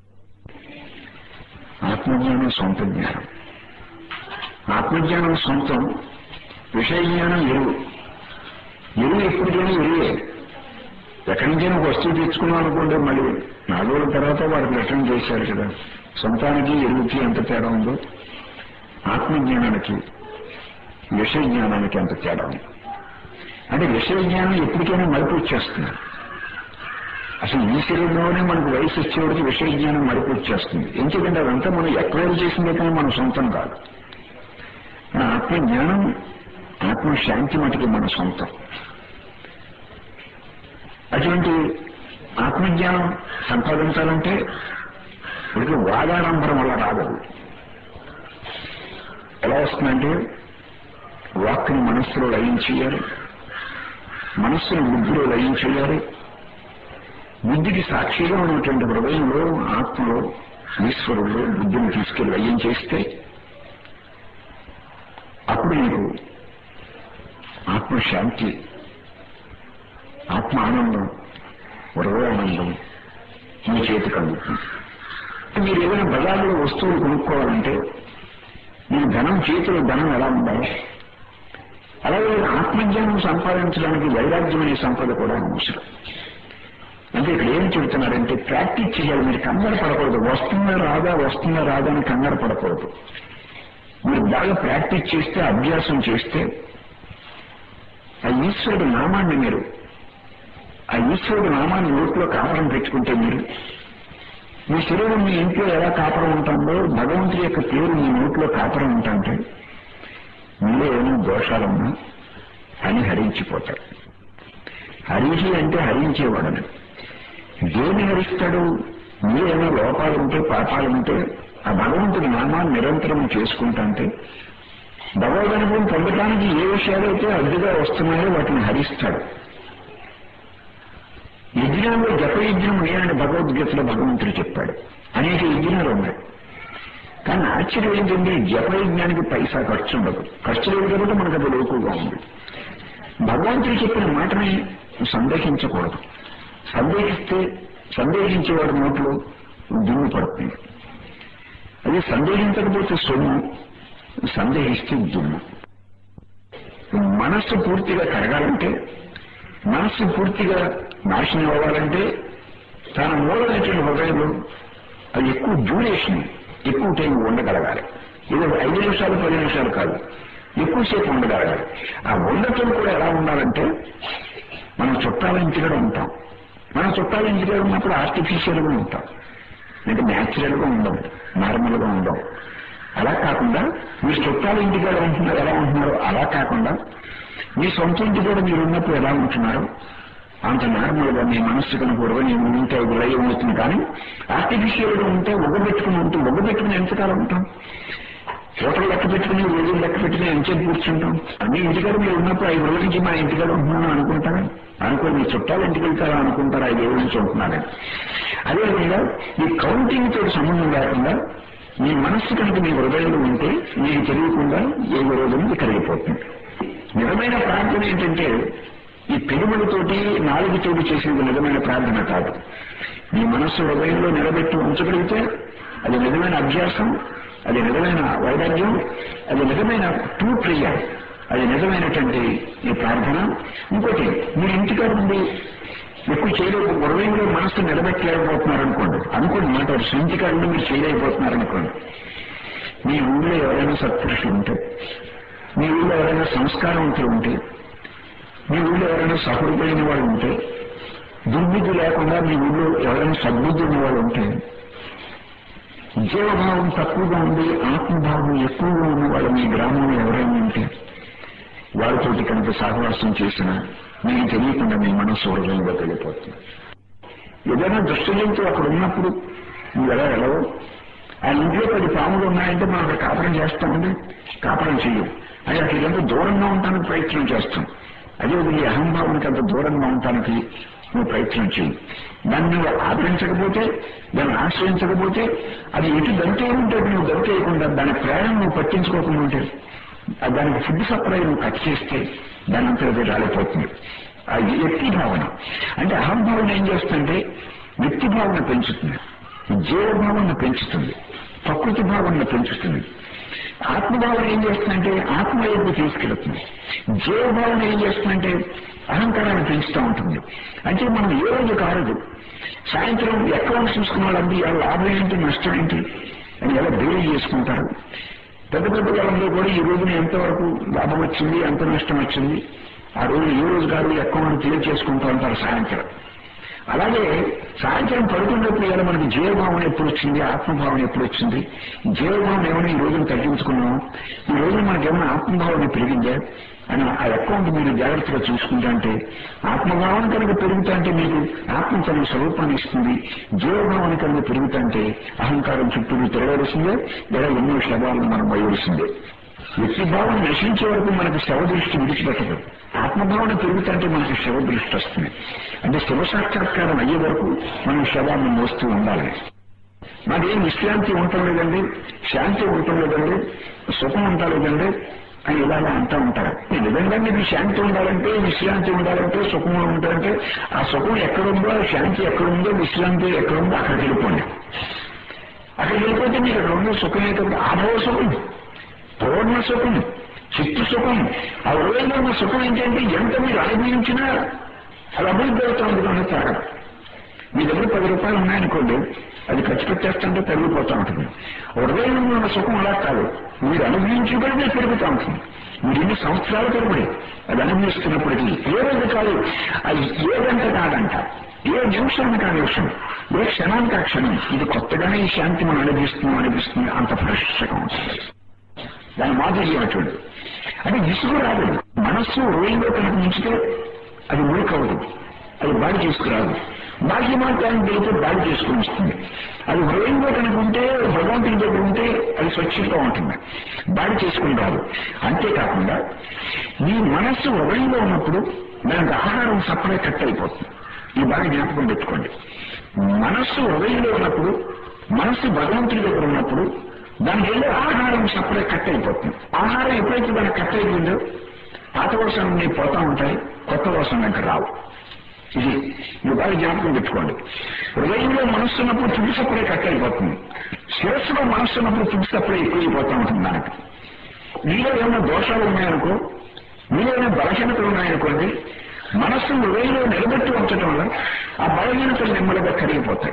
ఆత్మజ్ఞానం సొంత జ్ఞానం ఆత్మజ్ఞానం సొంతం విషయ జ్ఞానం ఎరువు ఎరువు ఎప్పటికైనా ఎరువే ఎక్కడి నుంచైనా ఒక వస్తువు తెచ్చుకున్నాం అనుకోండి మళ్ళీ నాలుగు రోజుల తర్వాత వాడికి రిటర్న్ చేశారు కదా సొంతానికి ఎరువుకి ఎంత తేడా ఉందో ఆత్మజ్ఞానానికి విషయ జ్ఞానానికి ఎంత తేడా ఉంది అంటే విషయ జ్ఞానం ఎప్పటికైనా మలుపు వచ్చేస్తుంది అసలు ఈ శరీరంలోనే మనకు వయసు వచ్చేవాడికి విషయ జ్ఞానం మలుపు వచ్చేస్తుంది ఎందుకంటే అదంతా మనం ఎక్వైర్ చేసిందే కానీ మన సొంతం కాదు మన ఆత్మజ్ఞానం ఆత్మశాంతి మటుకి మన సొంతం అటువంటి ఆత్మజ్ఞానం సంపాదించాలంటే ఇప్పుడు వాదాడంబరం వల్ల రాగదు ఎలా వస్తుందంటే వాక్కుని మనస్సులో లయం చేయాలి మనస్సును బుద్ధిలో లయం చేయాలి బుద్ధికి సాక్షిగా ఉన్నటువంటి హృదయంలో ఆత్మలో ఈశ్వరుల్లో బుద్ధిని తీసుకెళ్లి లయం చేస్తే అప్పుడు నీకు ఆత్మశాంతి ఆత్మ ఆనందం హృదయానందం మీ చేతికి అందుతుంది మీరు ఏదైనా బజార్లో వస్తువులు కొనుక్కోవాలంటే మీ ధనం చేతిలో ధనం ఎలా ఉండాలి అలాగే ఆత్మజ్ఞానం సంపాదించడానికి వైరాగ్యం అనే సంపద కూడా అవసరం అంటే ఇక్కడ ఏం చెబుతున్నారంటే ప్రాక్టీస్ చేయాలి మీరు కంగారు పడకూడదు వస్తుందా రాదా వస్తుందా రాదా అని కంగారు పడకూడదు మీరు బాగా ప్రాక్టీస్ చేస్తే అభ్యాసం చేస్తే ఆ ఈశ్వరుడు నామాన్ని మీరు ఆ ఈశ్వరుడు నామాన్ని నోట్లో కాపరం పెట్టుకుంటే మీరు మీ శరీరం మీ ఇంట్లో ఎలా కాపరం ఉంటుందో భగవంతుడి యొక్క పేరు మీ నోట్లో కాపరం ఉంటుంటే మీలో ఏమైనా దోషాలున్నా అని హరించిపోతారు హరించి అంటే హరించేవాడని దేని హరిస్తాడు మీరు ఏమైనా లోపాలు ఉంటే పాపాలు ఉంటే ఆ భగవంతుడి నామాన్ని నిరంతరం చేసుకుంటుంటే భగవద్ అనుభవం పొందడానికి ఏ విషయాలైతే అడ్డుగా వస్తున్నాయో వాటిని హరిస్తాడు యజ్ఞంలో జపయజ్ఞం నేనని భగవద్గీతలో భగవంతుడు చెప్పాడు అనేక యజ్ఞాలు ఉన్నాయి కానీ ఆశ్చర్యం ఏంటంటే జపయజ్ఞానికి పైసా ఖర్చు ఉండదు ఖర్చు లేదు కాబట్టి మనకు అది లోకుగా ఉంది భగవంతుడు చెప్పిన మాటని సందేహించకూడదు సందేహిస్తే సందేహించేవాడి నోట్లో దుమ్ము పడుతుంది అది సందేహించకపోతే సొమ్ము సందేహిస్తే దుమ్ము మనస్సు పూర్తిగా కరగాలంటే మనస్సు పూర్తిగా నాశనం అవ్వాలంటే తన మూలమైనటువంటి హృదయంలో అది ఎక్కువ డ్యూరేషన్ ఎక్కువ టైం ఉండగలగాలి ఇది ఐదు నిమిషాలు పది నిమిషాలు కాదు ఎక్కువసేపు ఉండగలగాలి ఆ ఉండటం కూడా ఎలా ఉండాలంటే మనం చుట్టాల ఇంటిలో ఉంటాం మనం చుట్టాల ఇంటిలో ఉన్నప్పుడు ఆర్టిఫిషియల్ గా ఉంటాం అంటే న్యాచురల్ గా ఉండం నార్మల్ గా ఉండం అలా కాకుండా మీరు చుట్టాల ఇంటికాడ ఉంటున్నారు ఎలా ఉంటున్నారో అలా కాకుండా మీ సొంత ఇంటి కూడా మీరు ఉన్నప్పుడు ఎలా ఉంటున్నారో అంత నార్మల్ గా మీ మనస్సు కనుకూడదు నేను ఉంటే అది లయం అవుతుంది కానీ ఆర్టిఫిషియల్ గా ఉంటే ఒగ్గబెట్టుకుని ఉంటే ఒగ్గబెట్టుకుని ఎంతకాలం ఉంటాం ఫోటోలు లెక్క పెట్టుకుని రోజులు లెక్క పెట్టుకుని ఎంతసేపు కూర్చుంటాం మీ ఇంటికాడ మీరు ఉన్నప్పుడు ఐదు రోజుల నుంచి మా ఇంటికాడ ఉంటున్నాను అనుకుంటారా అనుకో మీ చుట్టాలు ఇంటికి వెళ్తారా అనుకుంటారా ఐదు రోజుల నుంచి ఉంటున్నారని అదేవిధంగా ఈ కౌంటింగ్ తోటి సంబంధం లేకుండా మీ మనస్సు కనుక మీ హృదయంలో ఉంటే మీకు తెలియకుండా ఏ రోజున కరిగిపోతుంది నిజమైన ప్రార్థన ఏంటంటే ఈ పెరుగులతోటి నాలుగుతోటి చేసేది నిజమైన ప్రార్థన కాదు మీ మనస్సు హృదయంలో నిలబెట్టి ఉంచగలిగితే అది నిజమైన అభ్యాసం అది నిజమైన వైరాగ్యం అది నిజమైన ట్రూ ప్రేయర్ అది నిజమైనటువంటి ఈ ప్రార్థన ఇంకోటి మీ ఇంటికాడ నుండి ఎక్కువ చేయలేక హృదయంలో మనస్సు నిలబెట్టలేకపోతున్నారు అనుకోండి అనుకోండి మాట సొంతికారులు మీరు చేయలేకపోతున్నారు అనుకోండి మీ ఊళ్ళో ఎవరైనా సత్పురుషులు ఉంటే మీ ఊళ్ళో ఎవరైనా సంస్కారవంతులు ఉంటే మీ ఊళ్ళో ఎవరైనా సహృదయమైన వాళ్ళు ఉంటే దుర్బుద్ధి లేకుండా మీ ఊళ్ళో ఎవరైనా సద్బుద్ధి ఉన్న వాళ్ళు ఉంటే జీవభావం తక్కువగా ఉండి ఆత్మభావం ఎక్కువగా ఉన్న వాళ్ళు మీ గ్రామంలో ఎవరైనా ఉంటే వారితోటి కనుక సహవాసం చేసిన మీకు తెలియకుండా మీ మనస్సు హృదయంలో వెళ్ళిపోతుంది ఏదైనా దుష్టజంతువు అక్కడ ఉన్నప్పుడు నువ్వు ఎలా వెళ్ళవు ఆ ఇంట్లో పది పాములు ఉన్నాయంటే మనం అక్కడ కాపురం చేస్తామండి కాపురం చెయ్యం అది అక్కడ ఎంత దూరంగా ఉండటానికి ప్రయత్నం చేస్తాం అదే ఈ అహంభావానికి అంత దూరంగా ఉండటానికి నువ్వు ప్రయత్నం చేయి దాన్ని నువ్వు ఆదరించకపోతే దాన్ని ఆశ్రయించకపోతే అది ఎటు దంతే ఉంటే నువ్వు దంతేయకుండా దాని ప్రయాణం నువ్వు పట్టించుకోకుండా ఉంటే ఆ దానికి ఫుడ్ సప్లై నువ్వు కట్ చేస్తే దాని అంతా అది రాలిపోతుంది ఆ వ్యక్తి భావన అంటే అహంభావన ఏం చేస్తుందంటే వ్యక్తి భావన పెంచుతుంది జీవభావన పెంచుతుంది ప్రకృతి భావన పెంచుతుంది ఆత్మభావన ఏం చేస్తుందంటే ఆత్మ వైపు తీసుకెళ్తుంది జీవభావన ఏం చేస్తుందంటే అహంకారాన్ని పెంచుతూ ఉంటుంది అంటే మనం ఏ రోజు కారదు సాయంత్రం అకౌంట్ చూసుకున్న వాళ్ళంటే ఇలా లాభం ఏంటి నష్టం ఏంటి అని ఎలా బేరీ చేసుకుంటారు పెద్ద పెద్ద కాలంలో కూడా ఈ రోజున ఎంతవరకు లాభం వచ్చింది ఎంత నష్టం వచ్చింది ఆ రోజు ఏ రోజు గారు అకౌంట్ క్లియర్ చేసుకుంటూ ఉంటారు సాయంత్రం అలాగే సాయంత్రం పడుకున్నప్పుడు ఇలా మనకి జీవభావన ఎప్పుడు వచ్చింది ఆత్మభావన ఎప్పుడు వచ్చింది జీవభావన ఏమైనా ఈ రోజున తగ్గించుకున్నాం ఈ రోజున మనకి ఏమైనా ఆత్మభావన పెరిగిందా అని ఆ అకౌంట్ మీరు జాగ్రత్తగా చూసుకుంటా అంటే ఆత్మభావన కనుక పెరుగుతా అంటే మీకు ఆత్మ తన స్వరూపాన్ని ఇస్తుంది జీవభావన కనుక పెరుగుతా అంటే అహంకారం చుట్టూ తిరగవలసిందే లేదా ఎన్నో శవాలను మనం వేయవలసిందే వ్యక్తిభావం నశించే వరకు మనకు శవ దృష్టి విడిచిపెట్టదు ఆత్మభావన పెరుగుతుంటే మనకి శవ దృష్టి వస్తుంది అంటే శివ సాక్షాత్కారం అయ్యే వరకు మనం శవాన్ని మోస్తూ ఉండాలి మాకేం విశ్రాంతి ఉండటం లేదండి శాంతి ఉండటం లేదండి సుఖం ఉండటం లేదండి అని ఇలా అంటూ ఉంటారు ఈ విధంగా మీకు శాంతి ఉండాలంటే విశ్రాంతి ఉండాలంటే సుఖం ఉండాలంటే ఆ సుఖం ఎక్కడుందో శాంతి ఎక్కడుందో విశ్రాంతి ఎక్కడుందో అక్కడికి వెళ్ళిపోండి అక్కడికి వెళ్ళిపోతే మీకు అక్కడ ఉన్న సుఖం ఏంటంటే ఆభవ సుఖం పూర్ణ సుఖం చిత్తు సుఖం ఆ హృదయంలో ఉన్న సుఖం ఏంటంటే ఎంత మీరు అనుభవించినా అది అభివృద్ధి అవుతుంది కానీ తాగడం మీ దగ్గర పది రూపాయలు ఉన్నాయనుకోండి అది ఖర్చు పెట్టేస్తుంటే పెరిగిపోతూ ఉంటుంది హృదయంలో ఉన్న సుఖం అలా కాదు మీరు అనుభవించబడితే పెరుగుతూ ఉంటుంది మీరు ఎన్ని సంవత్సరాలు పెరుగుడి అది అనుభవిస్తున్నప్పటికీ ఏ రోజు కాదు అది ఏ గంట కాదంట ఏ నిమిషానికి ఆ నిమిషం ఏ క్షణానికి ఆ క్షణం ఇది కొత్తగానే ఈ శాంతి మనం అనుభవిస్తున్నాం అనిపిస్తుంది అంత ఫ్రెష్గా ఉంటుంది దాని మాధుర్యం అటువంటి అది విసుగు రాదు మనస్సు హృదయంలో కనుక ఉంచితే అది మురికవదు అది బాడి చేసుకురాదు బాహ్య మార్గాన్ని వెళితే బాడి చేసుకుని వస్తుంది అది హృదయంలో కనుక ఉంటే భగవంతుడి దగ్గర ఉంటే అది స్వచ్ఛంగా ఉంటుంది బాడి చేసుకుని రాదు అంతేకాకుండా మీ మనస్సు హృదయంలో ఉన్నప్పుడు దానికి ఆహారం సప్లై కట్ అయిపోతుంది ఈ బాగా జ్ఞాపకం పెట్టుకోండి మనస్సు హృదయంలో ఉన్నప్పుడు మనస్సు భగవంతుడి దగ్గర ఉన్నప్పుడు దానికి వెళ్ళే ఆహారం సప్లై కట్ అయిపోతుంది ఆహారం ఎప్పుడైతే దానికి కట్ అయిపోయిందో పాత వర్షాలన్నీ పోతా ఉంటాయి కొత్త వర్షం వెంట రావు ఇది మీరు బాగా జ్ఞాపకం పెట్టుకోండి హృదయంలో మనస్సు ఉన్నప్పుడు తుడి సప్లై కట్ అయిపోతుంది శిరస్సులో మనస్సు ఉన్నప్పుడు తుడి సప్లై ఎక్కువైపోతూ ఉంటుంది దానికి మీలో ఏమైనా దోషాలు ఉన్నాయనుకో మీలో ఏమైనా బలహీనతలు ఉన్నాయనుకోండి మనస్సు హృదయంలో నిలబెట్టి ఉంచడం వల్ల ఆ బలహీనతలు నెమ్మదిగా కరిగిపోతాయి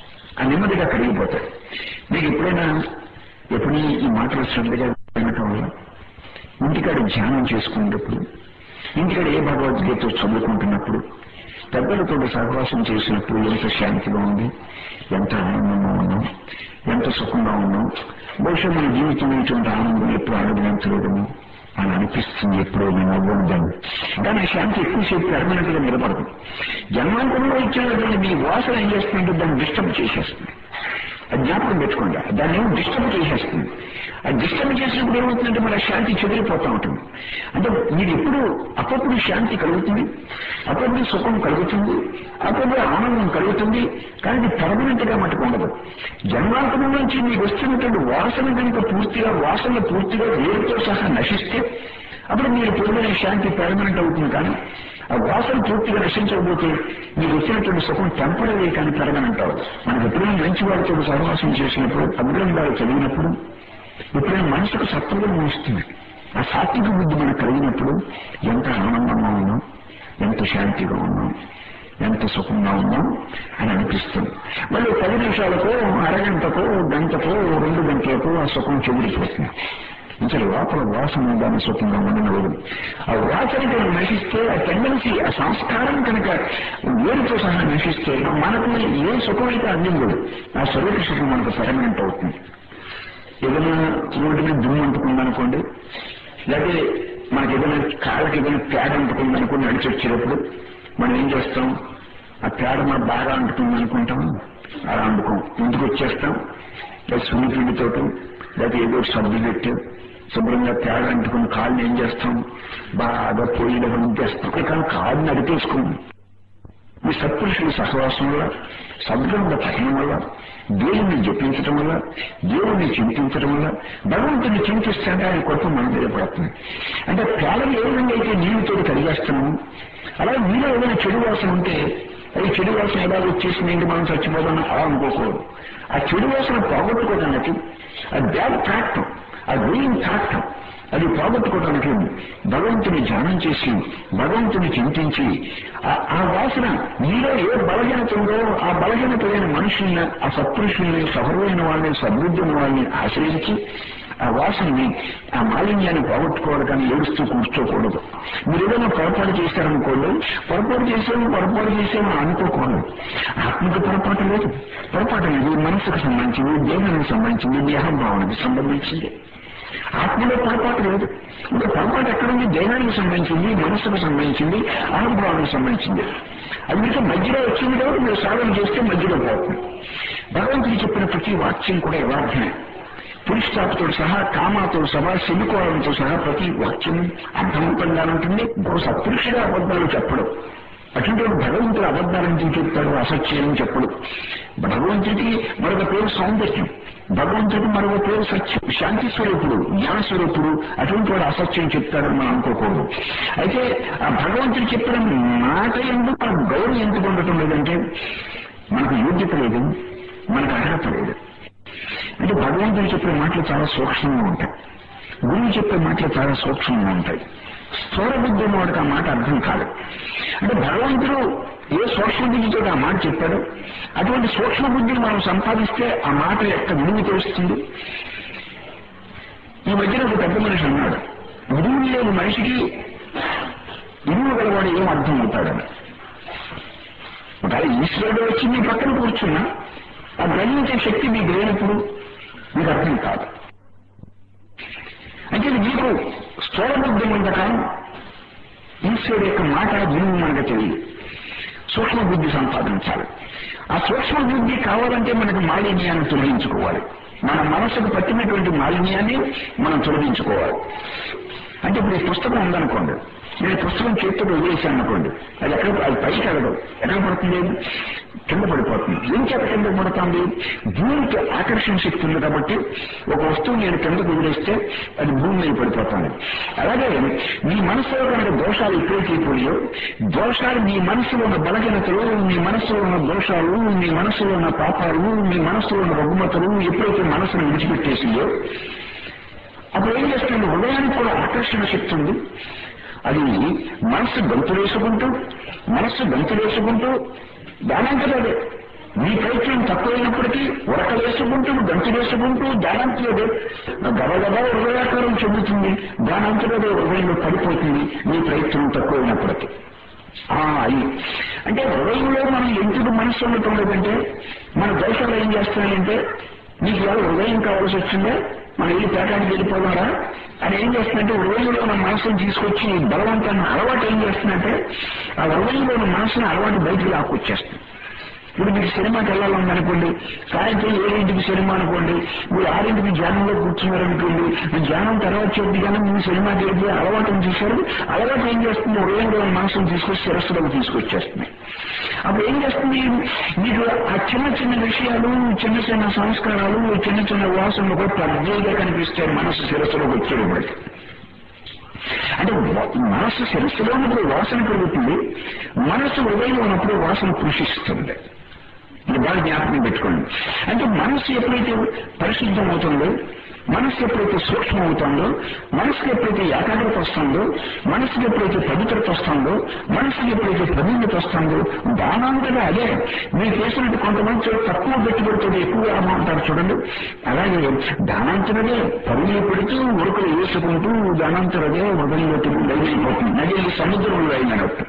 ఆ నెమ్మదిగా కరిగిపోతాయి మీకు ఎప్పుడైనా ఎప్పుడు ఈ మాటలు శ్రద్ధగా వినటం వల్ల ఇంటికాడ ధ్యానం చేసుకునేటప్పుడు ఇంటికాడ ఏ భగవద్గీత చదువుకుంటున్నప్పుడు పెద్దలతో సహవాసం చేసినప్పుడు ఎంత శాంతిగా ఉంది ఎంత ఆనందంగా ఉన్నాం ఎంత సుఖంగా ఉన్నాం బహుశా మన జీవితంలో ఇటువంటి ఆనందం ఎప్పుడు అనుభవించలేదేమో అని అనిపిస్తుంది ఎప్పుడో మేము అవ్వడం కానీ ఆ శాంతి ఎక్కువసేపు పర్మనెంట్ గా నిలబడదు జన్మాంతంలో ఇచ్చినటువంటి మీ వాసన ఏం చేస్తుందంటే దాన్ని డిస్టర్బ్ చేసేస్తుంది అది జ్ఞాపకం పెట్టుకోండి దాన్ని ఏమో డిస్టర్బ్ చేసేస్తుంది అది డిస్టర్బ్ చేసినప్పుడు ఏమవుతుందంటే మన శాంతి చెదిరిపోతూ ఉంటుంది అంటే మీరు ఎప్పుడు అప్పుడప్పుడు శాంతి కలుగుతుంది అప్పుడప్పుడు సుఖం కలుగుతుంది అప్పుడప్పుడు ఆనందం కలుగుతుంది కానీ ఇది పర్మనెంట్ గా మటుకు ఉండదు జన్మాంతరం నుంచి మీకు వస్తున్నటువంటి వాసన కనుక పూర్తిగా వాసన పూర్తిగా వేరుతో సహా నశిస్తే అప్పుడు మీరు పొందిన శాంతి పర్మనెంట్ అవుతుంది కానీ ఆ వాసన పూర్తిగా నశించకపోతే మీకు వచ్చినటువంటి సుఖం టెంపరీ కానీ పెరగనంట మనకు ఎప్పుడైనా మంచి వాడితో సహవాసం చేసినప్పుడు అగ్రంథాలు చదివినప్పుడు ఎప్పుడైనా మనసుకు సత్వరం వస్తుంది ఆ సాత్విక బుద్ధి మనకు కలిగినప్పుడు ఎంత ఆనందంగా ఉన్నాం ఎంత శాంతిగా ఉన్నాం ఎంత ఎంత సుఖంగా ఉన్నాం అని అనిపిస్తుంది మళ్ళీ పది నిమిషాలకో అరగంటకో గంటకో రెండు గంటలకో ఆ సుఖం చెదిరిపోతుంది అసలు లోపల వాసన దాని సుఖంగా ఉండనవదు ఆ వాసన కనుక నశిస్తే ఆ టెండెన్సీ ఆ సంస్కారం కనుక వేరుతో సహా నశిస్తే మనకు ఏ సుఖమైతే అందిందో ఆ స్వరూప సుఖం మనకు పర్మనెంట్ అవుతుంది ఏదైనా రోడ్డు మీద దుమ్ము అంటుకుందనుకోండి లేకపోతే మనకి ఏదైనా కాళ్ళకి ఏదైనా పేడ అంటుకుంది అనుకుని నడిచి వచ్చేటప్పుడు మనం ఏం చేస్తాం ఆ పేడ మనకు బాగా అంటుకుంది అనుకుంటాం అలా అంటుకోం ఇంటికి వచ్చేస్తాం లేదా సున్నిపిండితోటి లేకపోతే ఏదో ఒకటి సబ్బు పెట్టి శుభ్రంగా పేడ అంటుకుని కాళ్ళు ఏం చేస్తాం బాగా పొయ్యిలో ఉంచేస్తాం కానీ కాళ్ళు నడిపేసుకుంది ఈ సత్పురుషుల సహవాసం వల్ల సద్గ్రంథ పఠనం వల్ల దేవుణ్ణి జపించడం వల్ల దేవుణ్ణి చింతించడం వల్ల భగవంతుని చింతిస్తే ఆయన కొత్త మన మీద పడుతుంది అంటే పేడలు ఏ విధంగా అయితే నీళ్ళతో కడిగేస్తున్నాము అలా మీలో ఏదైనా చెడు వాసన ఉంటే అది చెడు వాసన ఎలా వచ్చేసింది మనం చచ్చిపోదాం అలా అనుకోకూడదు ఆ చెడు వాసన పోగొట్టుకోవడానికి ఆ బ్యాడ్ ఫ్యాక్ట్ ఆ గోయింగ్ ఫ్యాక్ట్ అది పోగొట్టుకోవడానికి భగవంతుని ధ్యానం చేసి భగవంతుని చింతించి ఆ వాసన మీలో ఏ బలహీనత ఉందో ఆ బలహీనత లేని మనుషుల్ని ఆ సత్పురుషుల్ని సహరువైన వాళ్ళని సద్బుద్ధుని వాళ్ళని ఆశ్రయించి ఆ వాసనని ఆ మాలిన్యాన్ని పోగొట్టుకోవాలి కానీ ఏడుస్తూ కూర్చోకూడదు మీరు ఏదైనా పొరపాటు చేశారనుకోండి పొరపాటు చేసాము పొరపాటు చేసాము అనుకోకూడదు ఆత్మకు పొరపాటు లేదు పొరపాటు లేదు మనసుకు సంబంధించింది దేహానికి సంబంధించింది దేహభావనకి సంబంధించింది ఆత్మలో పొరపాటు లేదు ఇంకా పొరపాటు ఎక్కడుంది దేహానికి సంబంధించింది మనస్సుకు సంబంధించింది అహంభావానికి సంబంధించింది అది మీకు మధ్యలో వచ్చింది కాబట్టి మీరు సాధన చేస్తే మధ్యలో పోతుంది భగవంతుడు చెప్పిన ప్రతి వాక్యం కూడా యథార్థమే పురుషాపుతో సహా కామాతో సహా శనికోవడంతో సహా ప్రతి వాక్యం అర్థవంతంగా ఉంటుంది ఒక సత్పురుషుడే అబద్ధాలు చెప్పడం అటువంటి భగవంతుడు అబద్ధాలని చెప్తాడు అసత్యం చెప్పడు భగవంతుడికి మరొక పేరు సౌందర్యం భగవంతుడికి మరొక పేరు సత్యం శాంతి స్వరూపుడు జ్ఞాన స్వరూపుడు అటువంటి వాడు అసత్యం చెప్తాడని మనం అనుకోకూడదు అయితే ఆ భగవంతుడు చెప్పిన మాట ఎందుకు మనకు గౌరవం ఎందుకు ఉండటం లేదంటే మనకు యోగ్యత లేదు మనకు అర్హత లేదు అంటే భగవంతుడు చెప్పే మాటలు చాలా సూక్ష్మంగా ఉంటాయి గురువు చెప్పే మాటలు చాలా సూక్ష్మంగా ఉంటాయి స్థూల బుద్ధి వాడికి ఆ మాట అర్థం కాదు అంటే భగవంతుడు ఏ సూక్ష్మ బుద్ధితో ఆ మాట చెప్పాడో అటువంటి సూక్ష్మ బుద్ధిని మనం సంపాదిస్తే ఆ మాట యొక్క విలువ తెలుస్తుంది ఈ మధ్యన ఒక పెద్ద మనిషి అన్నాడు విలువ లేని మనిషికి విలువ గలవాడు ఏం అర్థం అవుతాడని ఒకవేళ ఈశ్వరుడు వచ్చి మీ పక్కన కూర్చున్నా ఆ గ్రహించే శక్తి మీకు లేనప్పుడు మీకు అర్థం కాదు అంటే మీకు స్థూల బుద్ధి ఉన్నంతకాలం ఈశ్వరుడు యొక్క మాట విలువ మనకు తెలియదు సూక్ష్మ బుద్ధి సంపాదించాలి ఆ సూక్ష్మ బుద్ధి కావాలంటే మనకు మాలిన్యాన్ని తొలగించుకోవాలి మన మనసుకు పట్టినటువంటి మాలిన్యాన్ని మనం తొలగించుకోవాలి అంటే ఇప్పుడు ఈ పుస్తకం ఉందనుకోండి నేను పుస్తకం చేతితో వదిలేశాను అనుకోండి అది ఎక్కడ అది పైకి వెళ్ళదు ఎక్కడ పడుతుంది కింద పడిపోతుంది ఏం చేత కింద పడుతుంది భూమికి ఆకర్షణ శక్తి ఉంది కాబట్టి ఒక వస్తువు నేను కిందకు వదిలేస్తే అది భూమి మీద పడిపోతుంది అలాగే మీ మనసులో కనుక దోషాలు ఎక్కువైపోయాయో దోషాలు మీ మనసులో ఉన్న బలహీనతలు మీ మనసులో ఉన్న దోషాలు మీ మనసులో ఉన్న పాపాలు మీ మనసులో ఉన్న రుగ్మతలు ఎప్పుడైతే మనసును విడిచిపెట్టేసిందో అప్పుడు ఏం చేస్తుంది హృదయానికి కూడా ఆకర్షణ శక్తి ఉంది అది మనస్సు గంతులేసుకుంటూ మనస్సు గంతులేసుకుంటూ దానంతలోదే మీ ప్రయత్నం తక్కువైనప్పటికీ ఉరకలేసుకుంటూ గంతులేసుకుంటూ దానంతలోదే గబగబా హృదయాకారం చెందుతుంది దానంతలోదే హృదయంలో పడిపోతుంది మీ ప్రయత్నం తక్కువైనప్పటికీ అది అంటే హృదయంలో మనం ఎందుకు మనస్సు ఉండటం లేదంటే మన దోషాలు ఏం చేస్తున్నాయంటే మీకు ఎవరు హృదయం కావాల్సి వచ్చిందే మనం వెళ్ళి పేటానికి వెళ్ళిపోవాలా అని ఏం చేస్తుందంటే హృదయంలో ఉన్న మనసును తీసుకొచ్చి బలవంతాన్ని అలవాటు ఏం చేస్తుందంటే ఆ హృదయంలో ఉన్న మనసును అలవాటు బయటికి లాక్కొచ్చేస్తుంది ఇప్పుడు మీకు సినిమాకి వెళ్ళాలనుకోండి సాయంత్రం ఏడింటికి సినిమా అనుకోండి మీరు ఆరింటికి ధ్యానంలో కూర్చున్నారనుకోండి మీ ధ్యానం తర్వాత చెప్పి కానీ మీ సినిమాకి వెళ్ళి అలవాటుని చూశారు అలవాటు ఏం చేస్తుంది హృదయంలో ఉన్న మనసును తీసుకొచ్చి శిరస్సులోకి తీసుకొచ్చేస్తుంది అప్పుడు ఏం చేస్తుంది మీకు ఆ చిన్న చిన్న విషయాలు చిన్న చిన్న సంస్కారాలు చిన్న చిన్న వాసనలు కూడా పెద్దగా కనిపిస్తాయి మనసు శిరస్సులోకి వచ్చేటప్పటికి అంటే మనస్సు శిరస్సులో ఉన్నప్పుడు వాసన పెరుగుతుంది మనస్సు హృదయంలో ఉన్నప్పుడు వాసన కృషిస్తుంది ఇది బాగా జ్ఞాపకం పెట్టుకోండి అంటే మనస్సు ఎప్పుడైతే పరిశుద్ధం అవుతుందో మనసు ఎప్పుడైతే సూక్ష్మం అవుతుందో మనసుకి ఎప్పుడైతే ఏకాగ్రత వస్తుందో మనసుకి ఎప్పుడైతే పవిత్రత వస్తుందో మనసుకి ఎప్పుడైతే ప్రవీణత వస్తుందో దానంతగా అదే మీరు చేసినట్టు కొంతమంది చూడ తక్కువ పెట్టుబడితో ఎక్కువ లాభం అంటారు చూడండి అలాగే దానంతరదే పరుగులు పెడుతూ ఉరుకులు వేసుకుంటూ దానంతరదే హృదయంలో తిరిగి లైనైపోతుంది నది సముద్రంలో అయినట్టు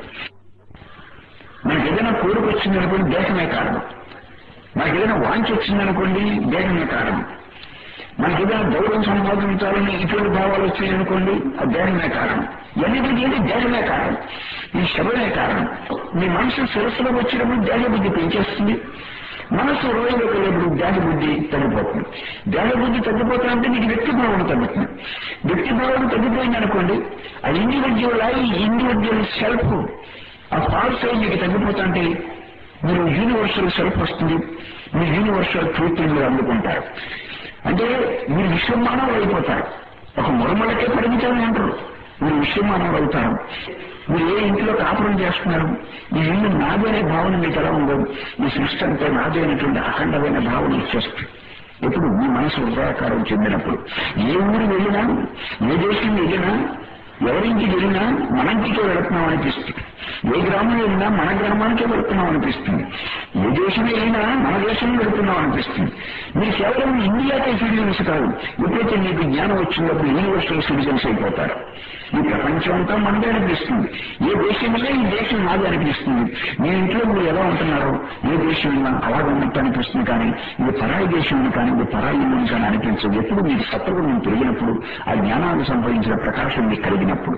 మనకి ఏదైనా కోరిక వచ్చిందనుకోండి దేశమే కారణం మనకి ఏదైనా వాంచి వచ్చిందనుకోండి దేహమే కారణం మనకి ఏదైనా గౌరవం సంపాదించాలని ఇటువంటి భావాలు వచ్చాయనుకోండి ఆ దేహమే కారణం ఎన్నిటికీ ఏంటి దేహమే కారణం ఈ శబమే కారణం మీ మనసు శిరస్సులో వచ్చినప్పుడు దేహ బుద్ధి పెంచేస్తుంది మనసు హృదయంలోకి వెళ్ళేప్పుడు దేహ బుద్ధి తగ్గిపోతుంది దేహ బుద్ధి తగ్గిపోతుందంటే నీకు వ్యక్తి భావన తగ్గుతుంది వ్యక్తి భావన తగ్గిపోయింది అనుకోండి ఆ ఇండివిజువల్ ఐ ఇండివిజువల్ సెల్ఫ్ ఆ ఫాల్స్ ఐ మీకు తగ్గిపోతుంటే మీరు యూనివర్సల్ సెల్ఫ్ వస్తుంది మీరు యూనివర్సల్ ట్రూత్ మీరు అందుకుంటారు అంటే మీరు విశ్వమానవులు అయిపోతారు ఒక మురమలకే పరిమితం అంటారు మీరు విశ్వమానవులు అవుతారు మీరు ఏ ఇంట్లో కాపురం చేస్తున్నారు ఈ ఇల్లు నాది అనే భావన మీకు ఎలా ఉండదు ఈ సృష్టి అంతా నాది అనేటువంటి అఖండమైన భావన వచ్చేస్తుంది ఎప్పుడు మీ మనసు హృదయాకారం చెందినప్పుడు ఏ ఊరు వెళ్ళినా ఏ దేశం వెళ్ళినా ఎవరింటికి వెళ్ళినా మన ఇంటికే వెళుతున్నాం అనిపిస్తుంది ఏ గ్రామం వెళ్ళినా మన గ్రామానికే వెళుతున్నాం అనిపిస్తుంది ఏ దేశం వెళ్ళినా మన దేశం వెళుతున్నాం అనిపిస్తుంది మీరు కేవలం ఇండియాకే సిటిజన్స్ కాదు ఎప్పుడైతే మీకు జ్ఞానం వచ్చినప్పుడు యూనివర్సల్ సిటిజన్స్ అయిపోతారు ఈ ప్రపంచం అంతా మనదే అనిపిస్తుంది ఏ దేశంలో ఈ దేశం నాది అనిపిస్తుంది మీ ఇంట్లో మీరు ఎలా ఉంటున్నారో ఏ దేశంలో అలాగే ఉన్నట్టు అనిపిస్తుంది కానీ ఇది పరాయి దేశం కానీ ఇది పరాయి ఇల్లు కానీ అనిపించదు ఎప్పుడు మీకు సత్వగుణం పెరిగినప్పుడు ఆ జ్ఞానాన్ని సంపాదించిన ప్రకాశం మీకు కలిగినప్పుడు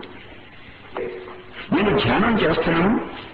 నేను ధ్యానం చేస్తున్నాను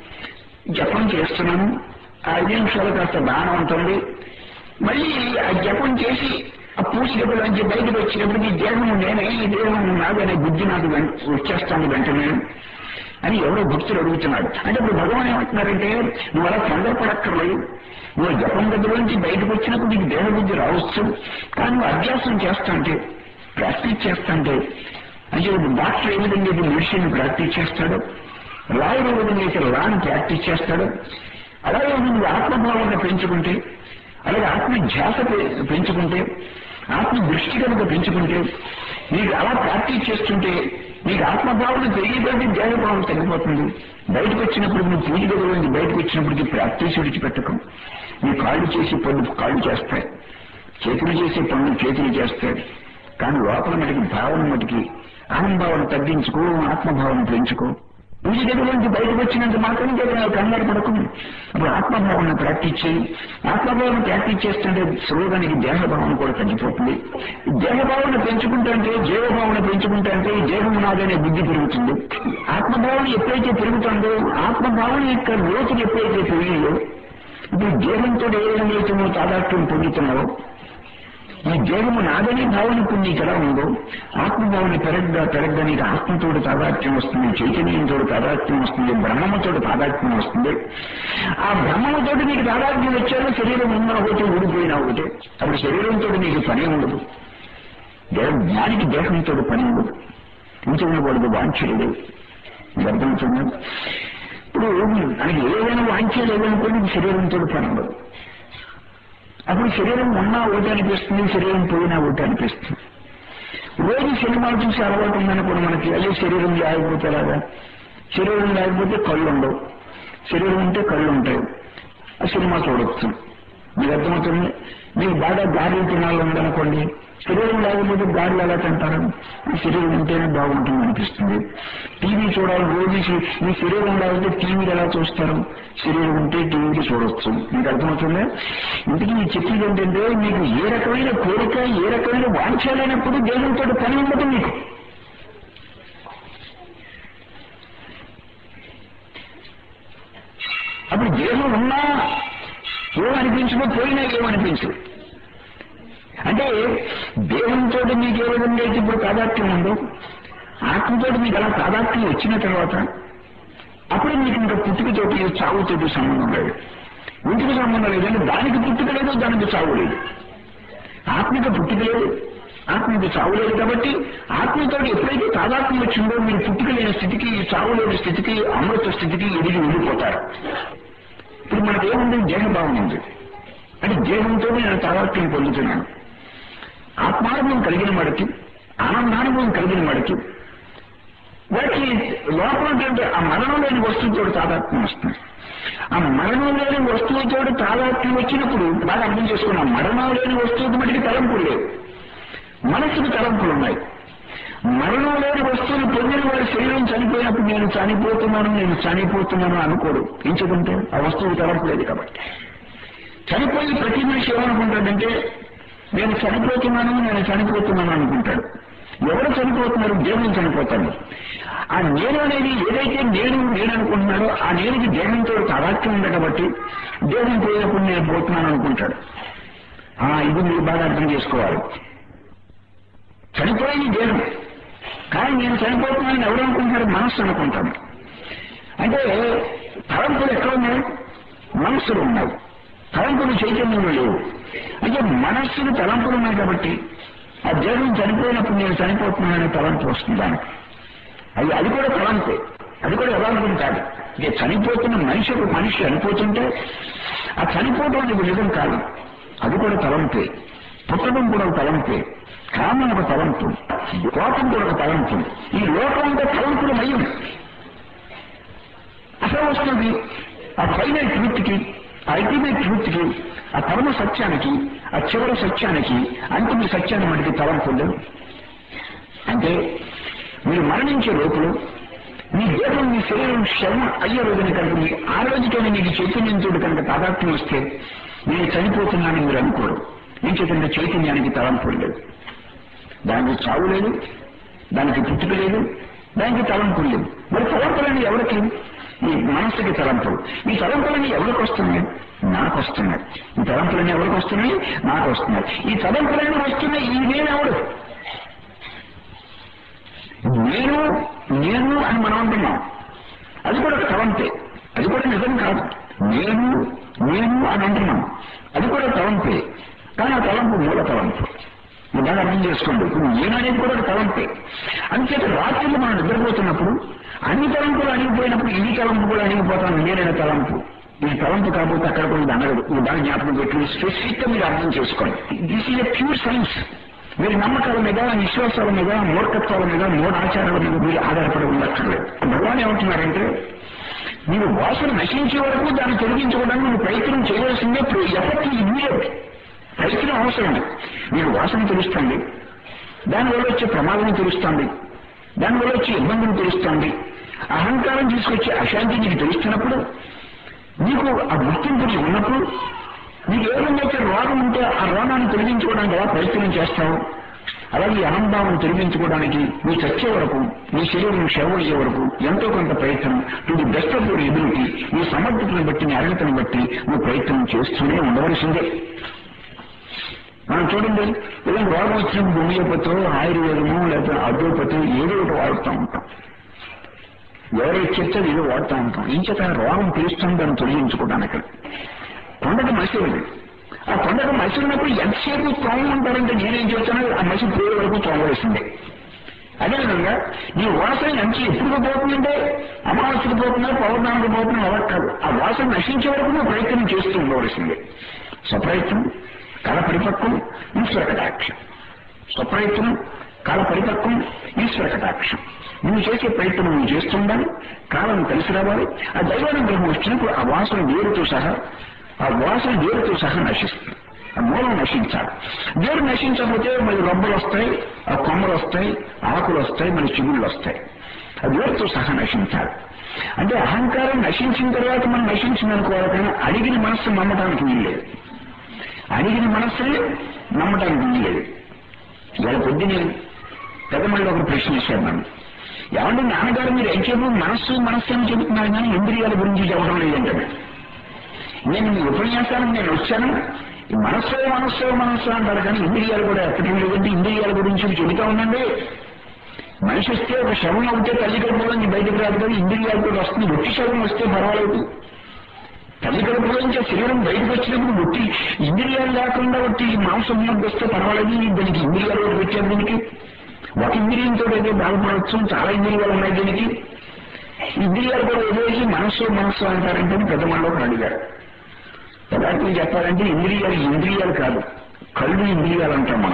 జపం చేస్తున్నాను ఆ ఐదు నిమిషాలు కాస్త బాగానే ఉంటుంది మళ్ళీ ఆ జపం చేసి ఆ పూసినప్పుడు బయటకు వచ్చినప్పుడు ఈ దేహం నేనే ఈ దేహం నాదనే బుద్ధి నాకు వెం- వచ్చేస్తాను వెంటనే అని ఎవరో భక్తులు అడుగుతున్నాడు అంటే ఇప్పుడు భగవాన్ ఏమంటున్నారంటే నువ్వు అలా తొందరపడక్కర్లేదు నువ్వు జపం దగ్గర నుంచి బయటకు వచ్చినప్పుడు నీకు దేహ బుద్ధి రావచ్చు కానీ నువ్వు అభ్యాసం చేస్తాంటే ప్రాక్టీస్ చేస్తాంటే అంటే ఇప్పుడు డాక్టర్ ఏ విధంగా అయితే మెడిసిన్ ప్రాక్టీస్ చేస్తాడు లాయర్ ఏ విధంగా అయితే లాని ప్రాక్టీస్ చేస్తాడు అలాగే నువ్వు ఆత్మభావాన్ని పెంచుకుంటే అలాగే ఆత్మ ధ్యాస పె- పెంచుకుంటే ఆత్మ దృష్టి కనుక పెంచుకుంటే నీకు అలా ప్రాక్టీస్ చేస్తుంటే నీకు ఆత్మభావన పెరిగేటువంటి దేహభావం తగ్గిపోతుంది బయటకు వచ్చినప్పుడు నువ్వు పూజ దగ్గర నుంచి బయటకు వచ్చినప్పటికీ ప్రాక్టీస్ విడిచిపెట్టకం నీ కాళ్ళు చేసే పనులు కాళ్ళు చేస్తాయి చేతులు చేసే పనులు చేతులు చేస్తాయి కానీ లోపల మటుకి భావన మటుకి అహంభావన తగ్గించుకో ఆత్మభావన పెంచుకో పూజ దగ్గర నుంచి బయటకు వచ్చినంత మాత్రం చేత కంగారు పడకు అప్పుడు ఆత్మభావన ప్రాక్టీస్ చేయి ఆత్మభావన ప్రాక్టీస్ చేస్తుంటే స్లోగానికి దేహభావన కూడా తగ్గిపోతుంది ఈ దేహభావన పెంచుకుంటే జీవభావన పెంచుకుంటే అంటే ఈ దేహం నాదనే బుద్ధి పెరుగుతుంది ఆత్మభావన ఎప్పుడైతే పెరుగుతుందో ఆత్మభావన యొక్క లోతులు ఎప్పుడైతే పెరిగిందో ఇప్పుడు దేహంతో ఏ విధంగా అయితే నువ్వు తాదాత్మ్యం పొందుతున్నావో ఈ దేహము నాదని భావన ఇప్పుడు నీకు ఎలా ఉందో ఆత్మభావన పెరగ్గా పెరగ్గా నీకు ఆత్మతోటి తాదాత్మ్యం వస్తుంది చైతన్యంతో తాదాత్మ్యం వస్తుంది బ్రహ్మముతోటి తాదాత్మ్యం వస్తుంది ఆ బ్రహ్మముతోటి నీకు తాదాత్మ్యం వచ్చాక శరీరం ఉన్నా ఒకటి ఊడిపోయినా ఒకటి అప్పుడు శరీరంతో నీకు పని ఉండదు దేహం జ్ఞానికి దేహంతో పని ఉండదు ఉంచకూడదు వాంఛలేదు అర్థమవుతుంది ఇప్పుడు మనకి ఏదైనా వాంఛ లేదనుకోండి శరీరంతో పని ఉండదు అప్పుడు శరీరం ఉన్నా ఒకటి అనిపిస్తుంది శరీరం పోయినా ఒకటి అనిపిస్తుంది రోజు సినిమాలు చూసి అలవాటు ఉందనుకోండి మనకి అయ్యో శరీరం లేకపోతే ఎలాగా శరీరం లేకపోతే కళ్ళు ఉండవు శరీరం ఉంటే కళ్ళు ఉంటాయి ఆ సినిమా చూడొచ్చు మీకు అర్థమవుతుంది మీకు బాగా గాలి తినాలి ఉందనుకోండి శరీరం లేకపోతే గాలి ఎలా తింటారు ఈ శరీరం ఉంటేనే బాగుంటుంది అనిపిస్తుంది టీవీ చూడాలి రోజు శ- ఈ శరీరం లేకపోతే టీవీలు ఎలా చూస్తారు శరీరం ఉంటే టీవీలు చూడొచ్చు మీకు అర్థమవుతుందా ఇంటికి ఈ చెప్పేది ఏంటంటే మీకు ఏ రకమైన కోరిక ఏ రకమైన వాంఛ లేనప్పుడు దేహంతో పని ఉండదు మీకు అప్పుడు దేహం ఉన్నా ఏమనిపించదు పోయినా ఏమనిపించదు అంటే దేహంతో మీకు ఏ విధంగా అయితే ఇప్పుడు తాదాత్మ్యం ఉందో ఆత్మతో మీకు అలా తాదాత్మ్యం వచ్చిన తర్వాత అప్పుడు మీకు ఇంకా పుట్టుకతోటి చావుతోటి సంబంధం లేదు ఇంటికి సంబంధం లేదంటే దానికి పుట్టుక లేదు దానికి చావు లేదు ఆత్మకి పుట్టుక లేదు ఆత్మకి చావు లేదు కాబట్టి ఆత్మతో ఎప్పుడైతే తాదాత్మ్యం వచ్చిందో మీరు పుట్టుక లేని స్థితికి చావు లేని స్థితికి అమృత స్థితికి ఎదిగి వెళ్ళిపోతారు ఇప్పుడు మనకి ఏముంది దేహభావం ఉంది అంటే దేహంతో నేను తాదాత్మ్యం పొందుతున్నాను ఆత్మానుభవం కలిగిన వాడికి ఆనందానుభవం కలిగిన వాడికి వాడికి లోపల ఉన్నటువంటి ఆ మరణం లేని వస్తువుతో తాదాత్మ్యం వస్తుంది ఆ మరణం లేని వస్తువుతో తాదాత్మ్యం వచ్చినప్పుడు బాగా అర్థం చేసుకున్నాం మరణం లేని వస్తువుకి మటుకు తలంపులు లేవు మనసుకు తలంపులు ఉన్నాయి మరణం లేని వస్తువుని పొందిన వాడి శరీరం చనిపోయినప్పుడు నేను చనిపోతున్నాను నేను చనిపోతున్నాను అనుకోడు ఎంచుకుంటే ఆ వస్తువు తలంపు లేదు కాబట్టి చనిపోయి ప్రతి మనిషి ఏమనుకుంటాడంటే నేను చనిపోతున్నాను నేను చనిపోతున్నాను అనుకుంటాడు ఎవరు చనిపోతున్నారు దేవుని చనిపోతాడు ఆ నేను అనేది ఏదైతే నేను నేను అనుకుంటున్నాడో ఆ నేనుకి దేహంతో తాదాత్యం ఉంది కాబట్టి దేవుని పోయినప్పుడు నేను పోతున్నాను అనుకుంటాడు ఆ ఇది మీరు బాగా అర్థం చేసుకోవాలి చనిపోయింది దేహం కానీ నేను చనిపోతున్నానని ఎవరు అనుకుంటున్నారు మనస్సు అనుకుంటాను అంటే తలంపులు ఎక్కడ ఉన్నాయి మనస్సులు ఉన్నాయి తలంపులు చైతన్యంలో లేవు అంటే మనస్సులు తలంపులు ఉన్నాయి కాబట్టి ఆ దేహం చనిపోయినప్పుడు నేను చనిపోతున్నాననే తలంపు వస్తుంది దానికి అది అది కూడా తలంపే అది కూడా యథార్థం కాదు ఇక చనిపోతున్న మనిషి ఒక మనిషి చనిపోతుంటే ఆ చనిపోవడం అనేది నిజం కాదు అది కూడా తలంపే పుట్టడం కూడా ఒక తలంపే కామం ఒక తలంపు కోపం కూడా ఒక తలంపు ఈ లోకం అంటే తలంపుల మయం అసలు వస్తుంది ఆ ఫైనల్ ట్రూత్ కి ఆ అల్టిమేట్ ట్రూత్ కి ఆ పరమ సత్యానికి ఆ చివరి సత్యానికి అంతిమ సత్యాన్ని మనకి తలంపులు అంటే మీరు మరణించే లోపల మీ దేహం మీ శరీరం శవం అయ్యే రోజున కనుక మీ ఆ రోజుకైనా మీకు చైతన్యంతో కనుక తాదాత్మ్యం వస్తే నేను చనిపోతున్నానని మీరు అనుకోరు మీ చేతున్న చైతన్యానికి తలంపులు లేదు దానికి చావు లేదు దానికి పుట్టుక లేదు దానికి తలంపులు లేదు మరి తలంపులని ఎవరికి ఈ మనసుకి తలంపులు ఈ తలంపులని ఎవరికి వస్తున్నాయి నాకు వస్తున్నాయి ఈ తలంపులన్నీ ఎవరికి వస్తున్నాయి నాకు వస్తున్నాయి ఈ తలంపులన్నీ వస్తున్నాయి ఈ నేనెవడు నేను నేను అని మనం అంటున్నాం అది కూడా ఒక తలంపే అది కూడా నిజం కాదు నేను నేను అని అంటున్నాం అది కూడా తలంపే కానీ ఆ తలంపు మూల తలంపు మీరు బాగా అర్థం చేసుకోండి ఇప్పుడు నేను అనేది కూడా ఒక తలంపే అంతేత రాత్రిలో మనం నిద్రపోతున్నప్పుడు అన్ని తలంపులు అణిగిపోయినప్పుడు ఈ తలంపు కూడా అణిగిపోతాను నేనైన తలంపు ఈ తలంపు కాకపోతే అక్కడ కూడా అనగదు ఇది బాగా జ్ఞాపకం పెట్టి స్పెసిఫిక్ గా మీరు అర్థం చేసుకోండి this is a pure science మీరు నమ్మకాల మీద విశ్వాసాల మీద మూర్ఖత్వాల మీద మూఢ ఆచారాల మీద మీరు ఆధారపడి ఉండక్కర్లేదు భగవాన్ ఏమంటున్నారంటే మీరు వాసన నశించే వరకు దాన్ని తొలగించుకోవడానికి మీరు ప్రయత్నం చేయవలసిందే ఎఫెక్ట్ ఇమ్మీడియట్ ప్రయత్నం అవసరం మీరు వాసన తెలుస్తుంది దానివల్ల వచ్చే ప్రమాదం తెలుస్తుంది దానివల్ల వచ్చే ఇబ్బందులు తెలుస్తుంది అహంకారం తీసుకొచ్చే అశాంతి నీకు తెలుస్తున్నప్పుడు నీకు ఆ గుర్తింపు నీకు ఉన్నప్పుడు నీకు ఏ విధంగా అయితే రోగం ఉంటే ఆ రోగాన్ని తొలగించుకోవడానికి ఎలా ప్రయత్నం చేస్తావు అలాగే ఈ అహంభావం తొలగించుకోవడానికి నీ చచ్చే వరకు నీ శరీరం శవయ్యే వరకు ఎంతో కొంత ప్రయత్నం to the best of your ability నీ సమర్థతను బట్టి నీ అర్హతను బట్టి నువ్వు ప్రయత్నం చేస్తూనే ఉండవలసిందే మనం చూడండి ఏదైనా రోగం వచ్చినప్పుడు హోమియోపతో ఆయుర్వేదము లేదా అడ్డోపతి ఏదో ఒకటి వాడుతూ ఉంటాం ఎవరైతే చెప్తే ఏదో వాడుతూ ఉంటాం ఏం చేత రోగం తెలుస్తుంది దాన్ని తొలగించుకోవడానికి కొండకు మసిలి ఆ కొండకు మసిలినప్పుడు ఎంతసేపు తోమంటారంటే నేనేం చేస్తానో ఆ మసి పోయే వరకు తోమవలసిందే అదేవిధంగా నీ వాసన నుంచి ఎప్పుడు పోతుందంటే అమావాస్యకు పోతున్నా పౌర్ణానికి పోతున్నా ఎవరు కాదు ఆ వాసన నశించే వరకు నువ్వు ప్రయత్నం చేస్తూ ఉండవలసిందే స్వప్రయత్నం కళ పరిపక్వం ఈశ్వర కటాక్షం స్వప్రయత్నం కాల పరిపక్వం ఈశ్వర కటాక్షం నువ్వు చేసే ప్రయత్నం నువ్వు చేస్తుండాలి కాలం కలిసి రావాలి ఆ దైవానుగ్రహం వచ్చినప్పుడు ఆ వాసన వేరుతో సహా ఆ వాసన వేరుతో సహా నశిస్తుంది ఆ మూలం నశించాలి వేరు నశించకపోతే మళ్ళీ రబ్బలు వస్తాయి ఆ కొమ్మలు వస్తాయి ఆకులు వస్తాయి మళ్ళీ చిగుళ్ళు వస్తాయి ఆ వేరుతో సహా నశించాలి అంటే అహంకారం నశించిన తర్వాత మనం నశించిందనుకోవాలి కానీ అడిగిన మనస్సు నమ్మడానికి వీల్లేదు అడిగిన మనస్సుని నమ్మడానికి వీల్లేదు ఇవాళ పొద్దునే పెద్దమల్లి ఒక ప్రశ్న ఇచ్చారు నన్ను ఏమంటే నాన్నగారు మీరు ఎంతసేపు మనస్సు మనస్సు అని చెబుతున్నారు కానీ ఇంద్రియాల గురించి చెప్పడం లేదంటే నేను మీ ఉపన్యాసానికి నేను వచ్చాను ఈ మనస్సు మనస్సు మనస్సు అంటారు కానీ ఇంద్రియాలు కూడా ఎక్కడం లేదంటే ఇంద్రియాల గురించి చెబుతా ఉండండి మనిషి వస్తే ఒక శవం అవుతే తల్లి కడుపులోంచి బయటకు రాదు కానీ ఇంద్రియాలు కూడా వస్తుంది ఒట్టి శవం వస్తే పర్వాలేదు తల్లి కడుపులోంచి ఆ శరీరం బయటకు వచ్చినప్పుడు ఒట్టి ఇంద్రియాలు లేకుండా ఒట్టి మాంసం మీద వస్తే పర్వాలేదు దానికి ఇంద్రియాలు ఒకటి పెట్టారు దీనికి ఒక ఇంద్రియంతో ఏదో బాధపడవచ్చు చాలా ఇంద్రియాలు ఉన్నాయి దీనికి ఇంద్రియాలు కూడా వదిలేసి మనస్సు మనస్సు అంటారంటే పెద్దవాళ్ళు ఒకరు అడిగారు పదార్థం చెప్పాలంటే ఇంద్రియాలు ఇంద్రియాలు కాదు కళ్ళు ఇంద్రియాలు అంటాం మనం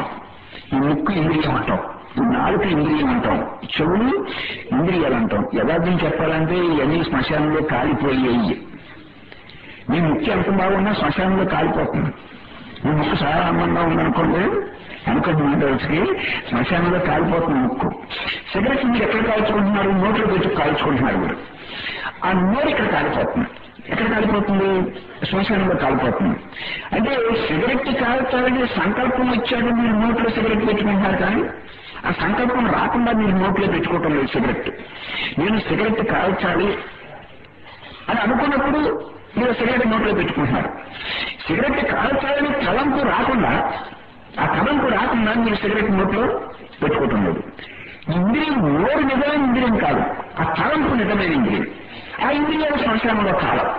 ఈ ముక్కు ఇంద్రియం అంటాం ఈ నాలుక ఇంద్రియం అంటాం చెవులు ఇంద్రియాలు అంటాం యథార్థం చెప్పాలంటే ఇవన్నీ శ్మశానంలో కాలిపోయేవి మీ ముక్కు ఎంత బాగున్నా శ్మశానంలో కాలిపోతుంది మీ ముక్కు చాలా అందంగా ఉందనుకోండి అనుకోండి మాట వచ్చి శ్మశానంలో కాలిపోతుంది ముక్కు సిగరెట్ మీరు ఎక్కడ కాల్చుకుంటున్నారు నోట్లో పెట్టి కాల్చుకుంటున్నారు మీరు ఆ నోరు ఇక్కడ కాలిపోతుంది ఎక్కడ కాలిపోతుంది శ్మశానంలో కాలిపోతుంది అంటే సిగరెట్ కాల్చాలని సంకల్పం వచ్చాడు మీరు నోట్లో సిగరెట్ పెట్టుకుంటున్నారు కానీ ఆ సంకల్పం రాకుండా మీరు నోట్లో పెట్టుకోవటం లేదు సిగరెట్ నేను సిగరెట్ కాల్చాలి అని అనుకున్నప్పుడు మీరు సిగరెట్ నోట్లో పెట్టుకుంటున్నారు సిగరెట్ కాల్చాలని తలంపు రాకుండా ఆ తలంపు రాకుండా మీరు సిగరెట్ నోట్లో పెట్టుకోవటం లేదు ఇంద్రియం నోరు నిజమైన ఇంద్రియం కాదు ఆ తలంపు నిజమైన ఇంద్రియం ఆ ఇంద్రియాలు శ్మశానంలో కాలం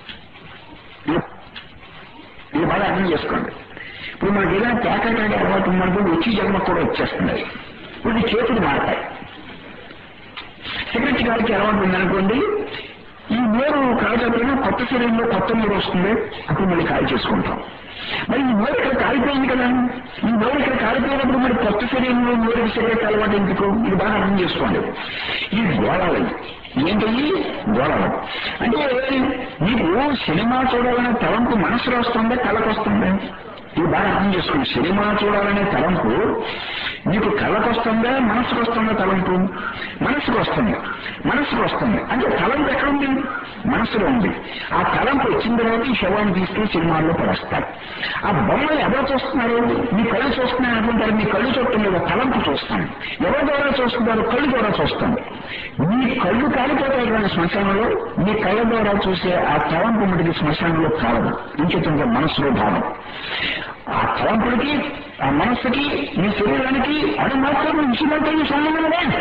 ఇది బాగా అర్థం చేసుకోండి ఇప్పుడు మనకి ఏదైనా పేకాడే అలవాటు ఉందనుకో వచ్చి జన్మ కూడా వచ్చేస్తుంది ఇప్పుడు చేతులు మారతాయి సిగరెట్ గారికి అలవాటు ఉందనుకోండి ఈ నోరు కాల్చకపోయినా కొత్త శరీరంలో కొత్త నోరు వస్తుంది అప్పుడు మళ్ళీ కాల్ చేసుకుంటాం మరి ఈ నోరు ఇక్కడ కాలిపోయింది కదా ఈ నోరు ఇక్కడ కాలిపోయినప్పుడు మరి కొత్త శరీరంలో నోరు సిగరెట్ అలవాటు ఎందుకు ఇది బాగా అర్థం చేసుకోండి ఇది గోళాలు ఏంటయ్యి గోళాలు అంటే మీకు సినిమా చూడాలనే తలంపు మనసులో వస్తుందా కళకు వస్తుందా ఇది బాగా అర్థం చేసుకోండి సినిమా చూడాలనే తలంపు నీకు కళ్ళకు వస్తుందా మనసుకు వస్తుందా తలంపు మనసుకు వస్తుంది మనసుకు వస్తుంది అంటే తలంపు ఎక్కడుంది మనసులో ఉంది ఆ తలంపు వచ్చిన తర్వాత ఈ శవాన్ని తీసుకుని సినిమాల్లో పడేస్తారు ఆ బొమ్మలు ఎవరు చూస్తున్నారు మీ కళ్ళు చూస్తున్నాయి అనుకుంటారు మీ కళ్ళు చూడటం లేదు తలంపు చూస్తాను ఎవరి ద్వారా చూస్తున్నారు కళ్ళు ద్వారా చూస్తాను మీ కళ్ళు కాలిపోతాయి కానీ శ్మశానంలో మీ కళ్ళ ద్వారా చూసే ఆ తలంపు మటుకి శ్మశానంలో కాలదు ఇంకేతంగా మనసులో భావం ఆ తలంపుడికి ఆ మనస్సుకి మీ శరీరానికి అది మాత్రం ఇచ్చినట్టు సంబంధం లేదు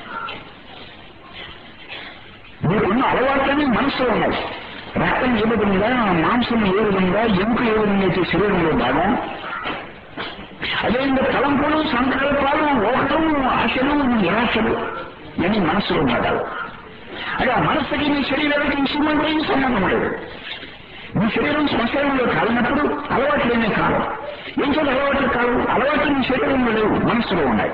మీకున్న అలవాట్లన్నీ మనసులో ఉన్నాయి రక్తం ఏ విధంగా మాంసం ఏ విధంగా ఎముక ఏ విధంగా అయితే శరీరంలో భాగం అదేవిధంగా తలంపులు సంకల్పాలు ఓహం ఆశలు నిరాశలు ఇవన్నీ మనసులో భాగాలు అదే ఆ మనస్సుకి మీ శరీరానికి ఇచ్చినట్టు ఏం సంబంధం లేదు మీ శరీరం శ్మశానంలో కాలినప్పుడు అలవాట్లేనే కాలం ఏం చేయాలి అలవాట్లు కాదు అలవాట్లు మీ శరీరంలో లేవు మనస్సులో ఉన్నాయి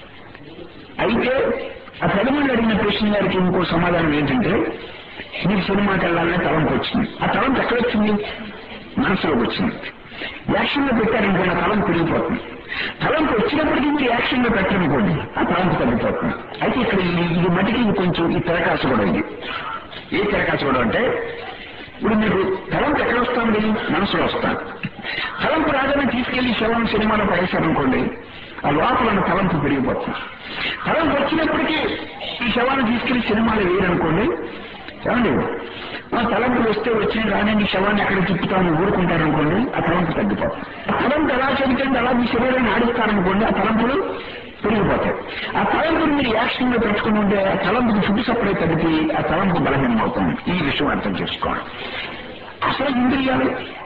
అయితే ఆ పదమూడు అడిగిన ప్రశ్న గారికి ఇంకో సమాధానం ఏంటంటే మీకు సినిమాకి వెళ్ళాలనే తలంపు వచ్చింది ఆ తలంపు ఎక్కడ వచ్చింది మనసులోకి వచ్చింది యాక్షన్ లో పెట్టారనుకోండి ఆ తలంపు పెరిగిపోతుంది తలంపు వచ్చినప్పటికీ మీరు యాక్షన్ లో పెట్టారనుకోండి ఆ తలంపు తగ్గిపోతుంది అయితే ఇక్కడ ఇది ఇది మటుకి ఇది కొంచెం ఈ తెరకాసు కూడా ఇది ఏ తెరకాసు కూడా అంటే ఇప్పుడు మీకు తలంపు ఎక్కడ వస్తుంది మనసులో వస్తాను తలంపు రాగానే తీసుకెళ్లి శవం సినిమాలో పడేశారనుకోండి ఆ లోపల ఉన్న తలంపు పెరిగిపోతుంది తలంపు వచ్చినప్పటికీ ఈ శవాన్ని తీసుకెళ్లి సినిమాలో వేయరనుకోండి ఏమండి ఆ తలంపులు వస్తే వచ్చిన రాని ఈ శవాన్ని ఎక్కడ తిప్పుతామని ఊరుకుంటారనుకోండి ఆ తలంపు తగ్గిపోతుంది ఆ తలంపు ఎలా చెబుతుంది అలా మీ శరీరాన్ని ఆడిస్తారనుకోండి ఆ తలంపులు పెరిగిపోతాయి ఆ తలంపుని మీరు యాక్షన్ లో పెట్టుకుని ఉంటే ఆ తలంపుకి ఫుడ్ సప్లై తగ్గితే ఆ తలంపు బలహీనం అవుతుంది ఈ విషయం అర్థం చేసుకోవాలి అసలు ఇంద్రియాలు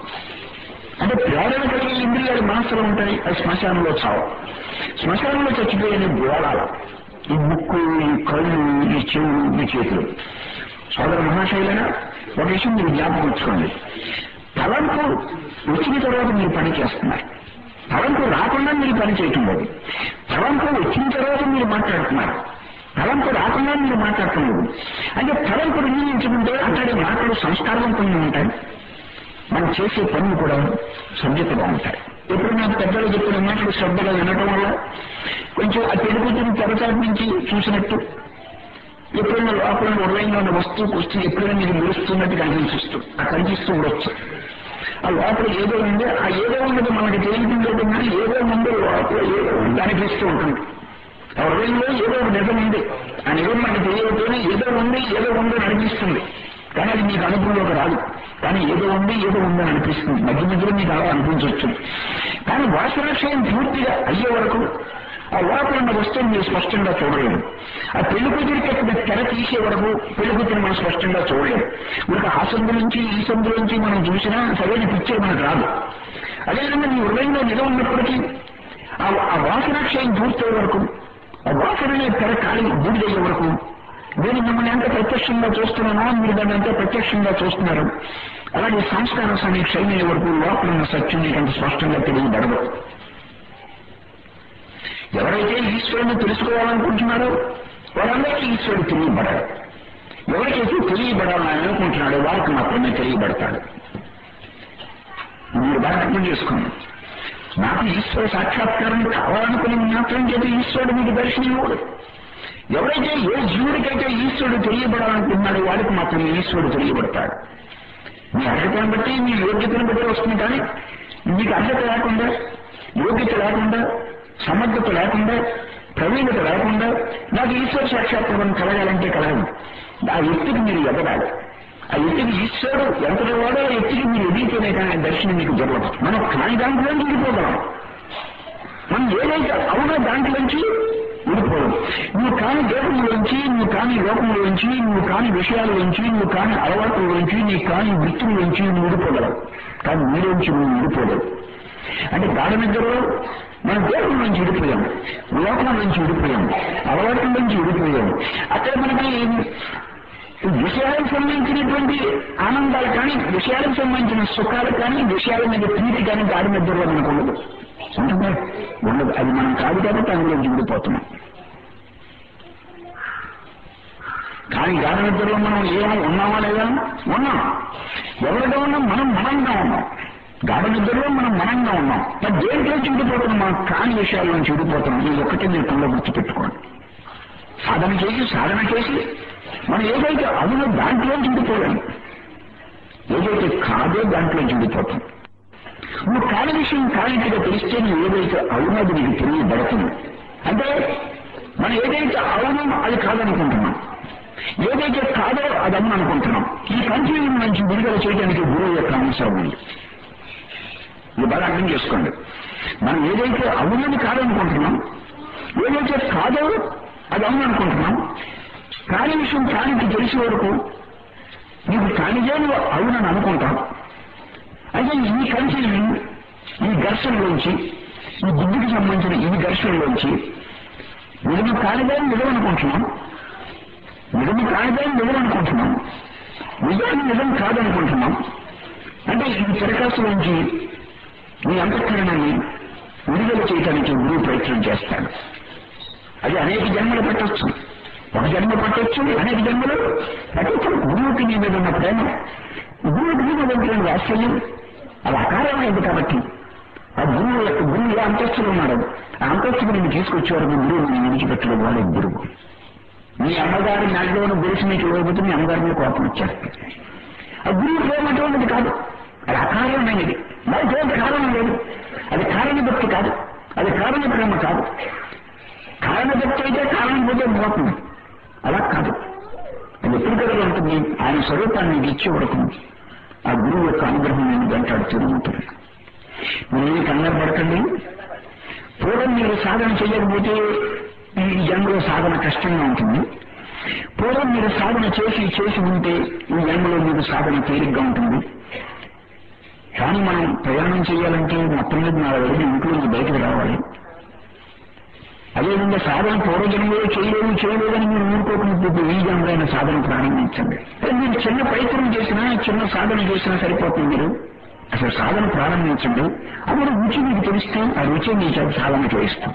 అంటే ప్రేరణ కలిగే ఇంద్రియాలు మనసులో ఉంటాయి అది శ్మశానంలో చావు శ్మశానంలో చచ్చిపోయే గోళాలు ఈ ముక్కు ఈ కళ్ళు ఈ చెవులు ఈ చేతులు సోదర మహాశైలైనా ఒక విషయం మీరు జ్ఞాపకం ఉంచుకోండి తలంపు వచ్చిన తర్వాత మీరు పని చేస్తున్నారు తలంపు రాకుండా మీరు పని చేయటం లేదు తలంపు వచ్చిన తర్వాత మీరు మాట్లాడుతున్నారు తలంపు రాకుండా మీరు మాట్లాడుతున్నారు అంటే తలంపు నిర్ణయించుకుంటే అట్లాంటి మాటలు సంస్కారవంతంగా ఉంటాయి మనం చేసే పనులు కూడా సభ్యతగా ఉంటాయి ఎప్పుడు నాకు పెద్దలు చెప్పిన మాటలు శ్రద్ధగా వినటం వల్ల కొంచెం ఆ పెరుగుతున్న తెరచాటు నుంచి చూసినట్టు ఎప్పుడైనా లోపల హృదయంలో ఉన్న వస్తువుకు వస్తే ఎప్పుడైనా మీరు మెరుస్తున్నట్టు కనిపిస్తూ ఆ కనిపిస్తూ ఉండొచ్చు ఆ లోపల ఏదో ఉందో ఆ ఏదో ఉన్నది మనకి తెలియకుండా కానీ ఏదో ఉందో లోపల ఏదో ఉంది అనిపిస్తూ ఉంటుంది ఆ హృదయంలో ఏదో ఒక నిజం ఉంది ఆ నిజం మనకి తెలియకపోయినా ఏదో ఉంది ఏదో ఉందో అనిపిస్తుంది కానీ అది మీకు అనుభవంలోకి రాదు కానీ ఏదో ఉంది ఏదో ఉందని అనిపిస్తుంది మధ్య మధ్యలో మీకు అలా అనిపించవచ్చు కానీ వాసనాక్షయం పూర్తిగా అయ్యే వరకు ఆ లోపల ఉన్న వస్తువుని మీరు స్పష్టంగా చూడలేరు ఆ పెళ్లి కూతురికి అక్కడ తెర తీసే వరకు పెళ్లి కూతురు మనం స్పష్టంగా చూడలేము మనకు ఆ సందు నుంచి ఈ సందు నుంచి మనం చూసినా సరైన పిక్చర్ మనకు రాదు అదేవిధంగా మీ హృదయంలో నిజం ఉన్నప్పటికీ ఆ ఆ వాసనాక్షయం పూర్తయ్యే వరకు ఆ వాసననే తెర కాలి బూడిదయ్యే వరకు నేను మిమ్మల్ని ఎంత ప్రత్యక్షంగా చూస్తున్నానో మీరు దాన్ని ఎంత ప్రత్యక్షంగా చూస్తున్నారు అలాగే సంస్కార సమీక్ష అయిన వరకు లోపల ఉన్న సత్యం మీకు అంత స్పష్టంగా తెలియబడదు ఈశ్వరుని తెలుసుకోవాలనుకుంటున్నారో వారందరికీ ఈశ్వరుడు తెలియబడాడు ఎవరికైతే తెలియబడాలని ఆయన అనుకుంటున్నాడో వారికి మాత్రమే తెలియబడతాడు మీరు బాగా అర్థం చేసుకోండి నాకు ఈశ్వర సాక్షాత్కారం కావాలనుకుని మాత్రం చేత ఈశ్వరుడు మీకు దర్శనం ఇవ్వడు ఎవరైతే ఏ జీవుడికైతే ఈశ్వరుడు తెలియబడాలనుకుంటున్నాడో వాడికి మాత్రం ఈశ్వరుడు తెలియబడతాడు మీ అర్హతను బట్టి మీ యోగ్యతను బట్టి వస్తుంది కానీ మీకు అర్హత లేకుండా యోగ్యత లేకుండా సమర్థత లేకుండా ప్రవీణత లేకుండా నాకు ఈశ్వర సాక్షాత్కారం కలగాలంటే కలగదు ఆ వ్యక్తికి మీరు ఎదగాలి ఆ వ్యక్తికి ఈశ్వరుడు ఎంతటి వాడో ఆ వ్యక్తికి మీరు ఎదిగితేనే కానీ ఆ దర్శనం మీకు జరగదు మనం కాని దాంట్లోంచి విడిపోగలం మనం ఏదైతే అవునో దాంట్లోంచి విడిపోవడం నువ్వు కాని దేశంలోంచి నువ్వు కాని లోకంలోంచి నువ్వు కాని విషయాలలోంచి నువ్వు కాని అలవాట్లలోంచి నీ కాని వృత్తుల్లోంచి నువ్వు విడిపోగలవు కానీ నీలోంచి నువ్వు విడిపోలేవు అంటే గాఢ నిద్రలో మన దేశం నుంచి విడిపోయాం లోకం నుంచి విడిపోయాం అలవాట్ల నుంచి విడిపోయాం అక్కడ మనకి విషయాలకు సంబంధించినటువంటి ఆనందాలు కానీ విషయాలకు సంబంధించిన సుఖాలు కానీ విషయాల మీద ప్రీతి కానీ గాడి నిద్రలో మనకు ఉండదు ఉంటుందా ఉండదు అది మనం కాదు కాబట్టి అందులో విడిపోతున్నాం కానీ గాఢ నిద్రలో మనం ఏమో ఉన్నామా లేదా ఉన్నాం ఎవరిగా ఉన్నాం మనం మనంగా ఉన్నాం గాఢ నిద్రలో మనం మనంగా ఉన్నాం మరి దేంట్లో చెడిపోతున్నాం మనం కాని విషయాల నుంచి విడిపోతున్నాం ఇది ఒక్కటే మీరు కళ్ళ గుర్తుపెట్టుకోండి సాధన చేసి సాధన చేసి మనం ఏదైతే అవునో దాంట్లో చెడిపోలేము ఏదైతే కాదో దాంట్లో చెడిపోతాం నువ్వు కాని విషయం కానిట్టుగా తెలిస్తే నువ్వు ఏదైతే అవునో అది నీకు తెలియబడుతుంది అంటే మనం ఏదైతే అవునో అది కాదనుకుంటున్నాం ఏదైతే కాదో అది అవును అనుకుంటున్నాం ఈ కన్ఫ్యూజన్ నుంచి విడుదల చేయడానికి గురువు యొక్క అవసరం ఉంది ఇది బాగా అర్థం చేసుకోండి మనం ఏదైతే అవునని కాదనుకుంటున్నాం ఏదైతే కాదో అది అవును అనుకుంటున్నాం కాని విషయం కానికి తెలిసే వరకు నీకు కానిదే నువ్వు అవునని అనుకుంటాం అయితే ఈ కన్ఫ్యూజన్ ఈ ఘర్షణలోంచి ఈ బుద్ధికి సంబంధించిన ఈ ఘర్షణలోంచి నిజము కానిదే నిజం అనుకుంటున్నాం నిజము కానిదే నిజం అనుకుంటున్నాం నిజాన్ని నిజం కాదనుకుంటున్నాం అంటే ఈ తిరకాసులోంచి మీ అంతఃకరణాన్ని విడుదల చేయడానికి గురువు ప్రయత్నం చేస్తాడు అది అనేక జన్మలు పట్టొచ్చు ఒక జన్మ పట్టొచ్చు అనేక జన్మలు పట్టొచ్చు గురువుకి నీ మీద ఉన్న ప్రేమ గురువుకి నీ మీద ఉంటున్న వాత్సల్యం అది అకారమైంది కాబట్టి ఆ గురువు యొక్క గురువు ఏ అంతస్తులు ఉన్నాడు ఆ అంతస్తుకు నేను తీసుకొచ్చేవారు గురువు నేను విడిచిపెట్టలేదు వాళ్ళ గురువు మీ అమ్మగారి నడిలోని గురుసు మీకు ఇవ్వకపోతే మీ అమ్మగారి మీద కోపం వచ్చేస్తుంది ఆ గురువు ప్రేమ అటువంటిది కాదు అది అకారణమైనది దానికి ఏం కారణం లేదు అది కారణ భక్తి కాదు అది కారణ ప్రేమ కాదు కారణ భక్తి అయితే కారణం పోతే పోతుంది అలా కాదు అది ఎప్పుడు కదా ఉంటుంది ఆయన స్వరూపాన్ని నీకు ఇచ్చే వరకు ఆ గురువు యొక్క అనుగ్రహం నేను వెంటాడుతూ ఉంటుంది మీరు ఏమి కంగారు పడకండి పూర్వం మీరు సాధన చేయకపోతే ఈ జన్మలో సాధన కష్టంగా ఉంటుంది పూర్వం మీరు సాధన చేసి చేసి ఉంటే ఈ జన్మలో మీకు సాధన తేలిగ్గా ఉంటుంది కానీ మనం ప్రయాణం చేయాలంటే మొత్తం మీద నాలుగు అడుగులు ఇంట్లో నుంచి బయటకు రావాలి అదేవిధంగా సాధన పూర్వజన్మలో చేయలేదు చేయలేదని మీరు ఊరుకోకుండా ఈ జన్మలైన సాధన ప్రారంభించండి అదే మీరు చిన్న ప్రయత్నం చేసినా చిన్న సాధన చేసినా సరిపోతుంది మీరు అసలు సాధన ప్రారంభించండి అప్పుడు రుచి మీకు తెలిస్తే ఆ రుచి మీ చేత సాధన చేయిస్తాం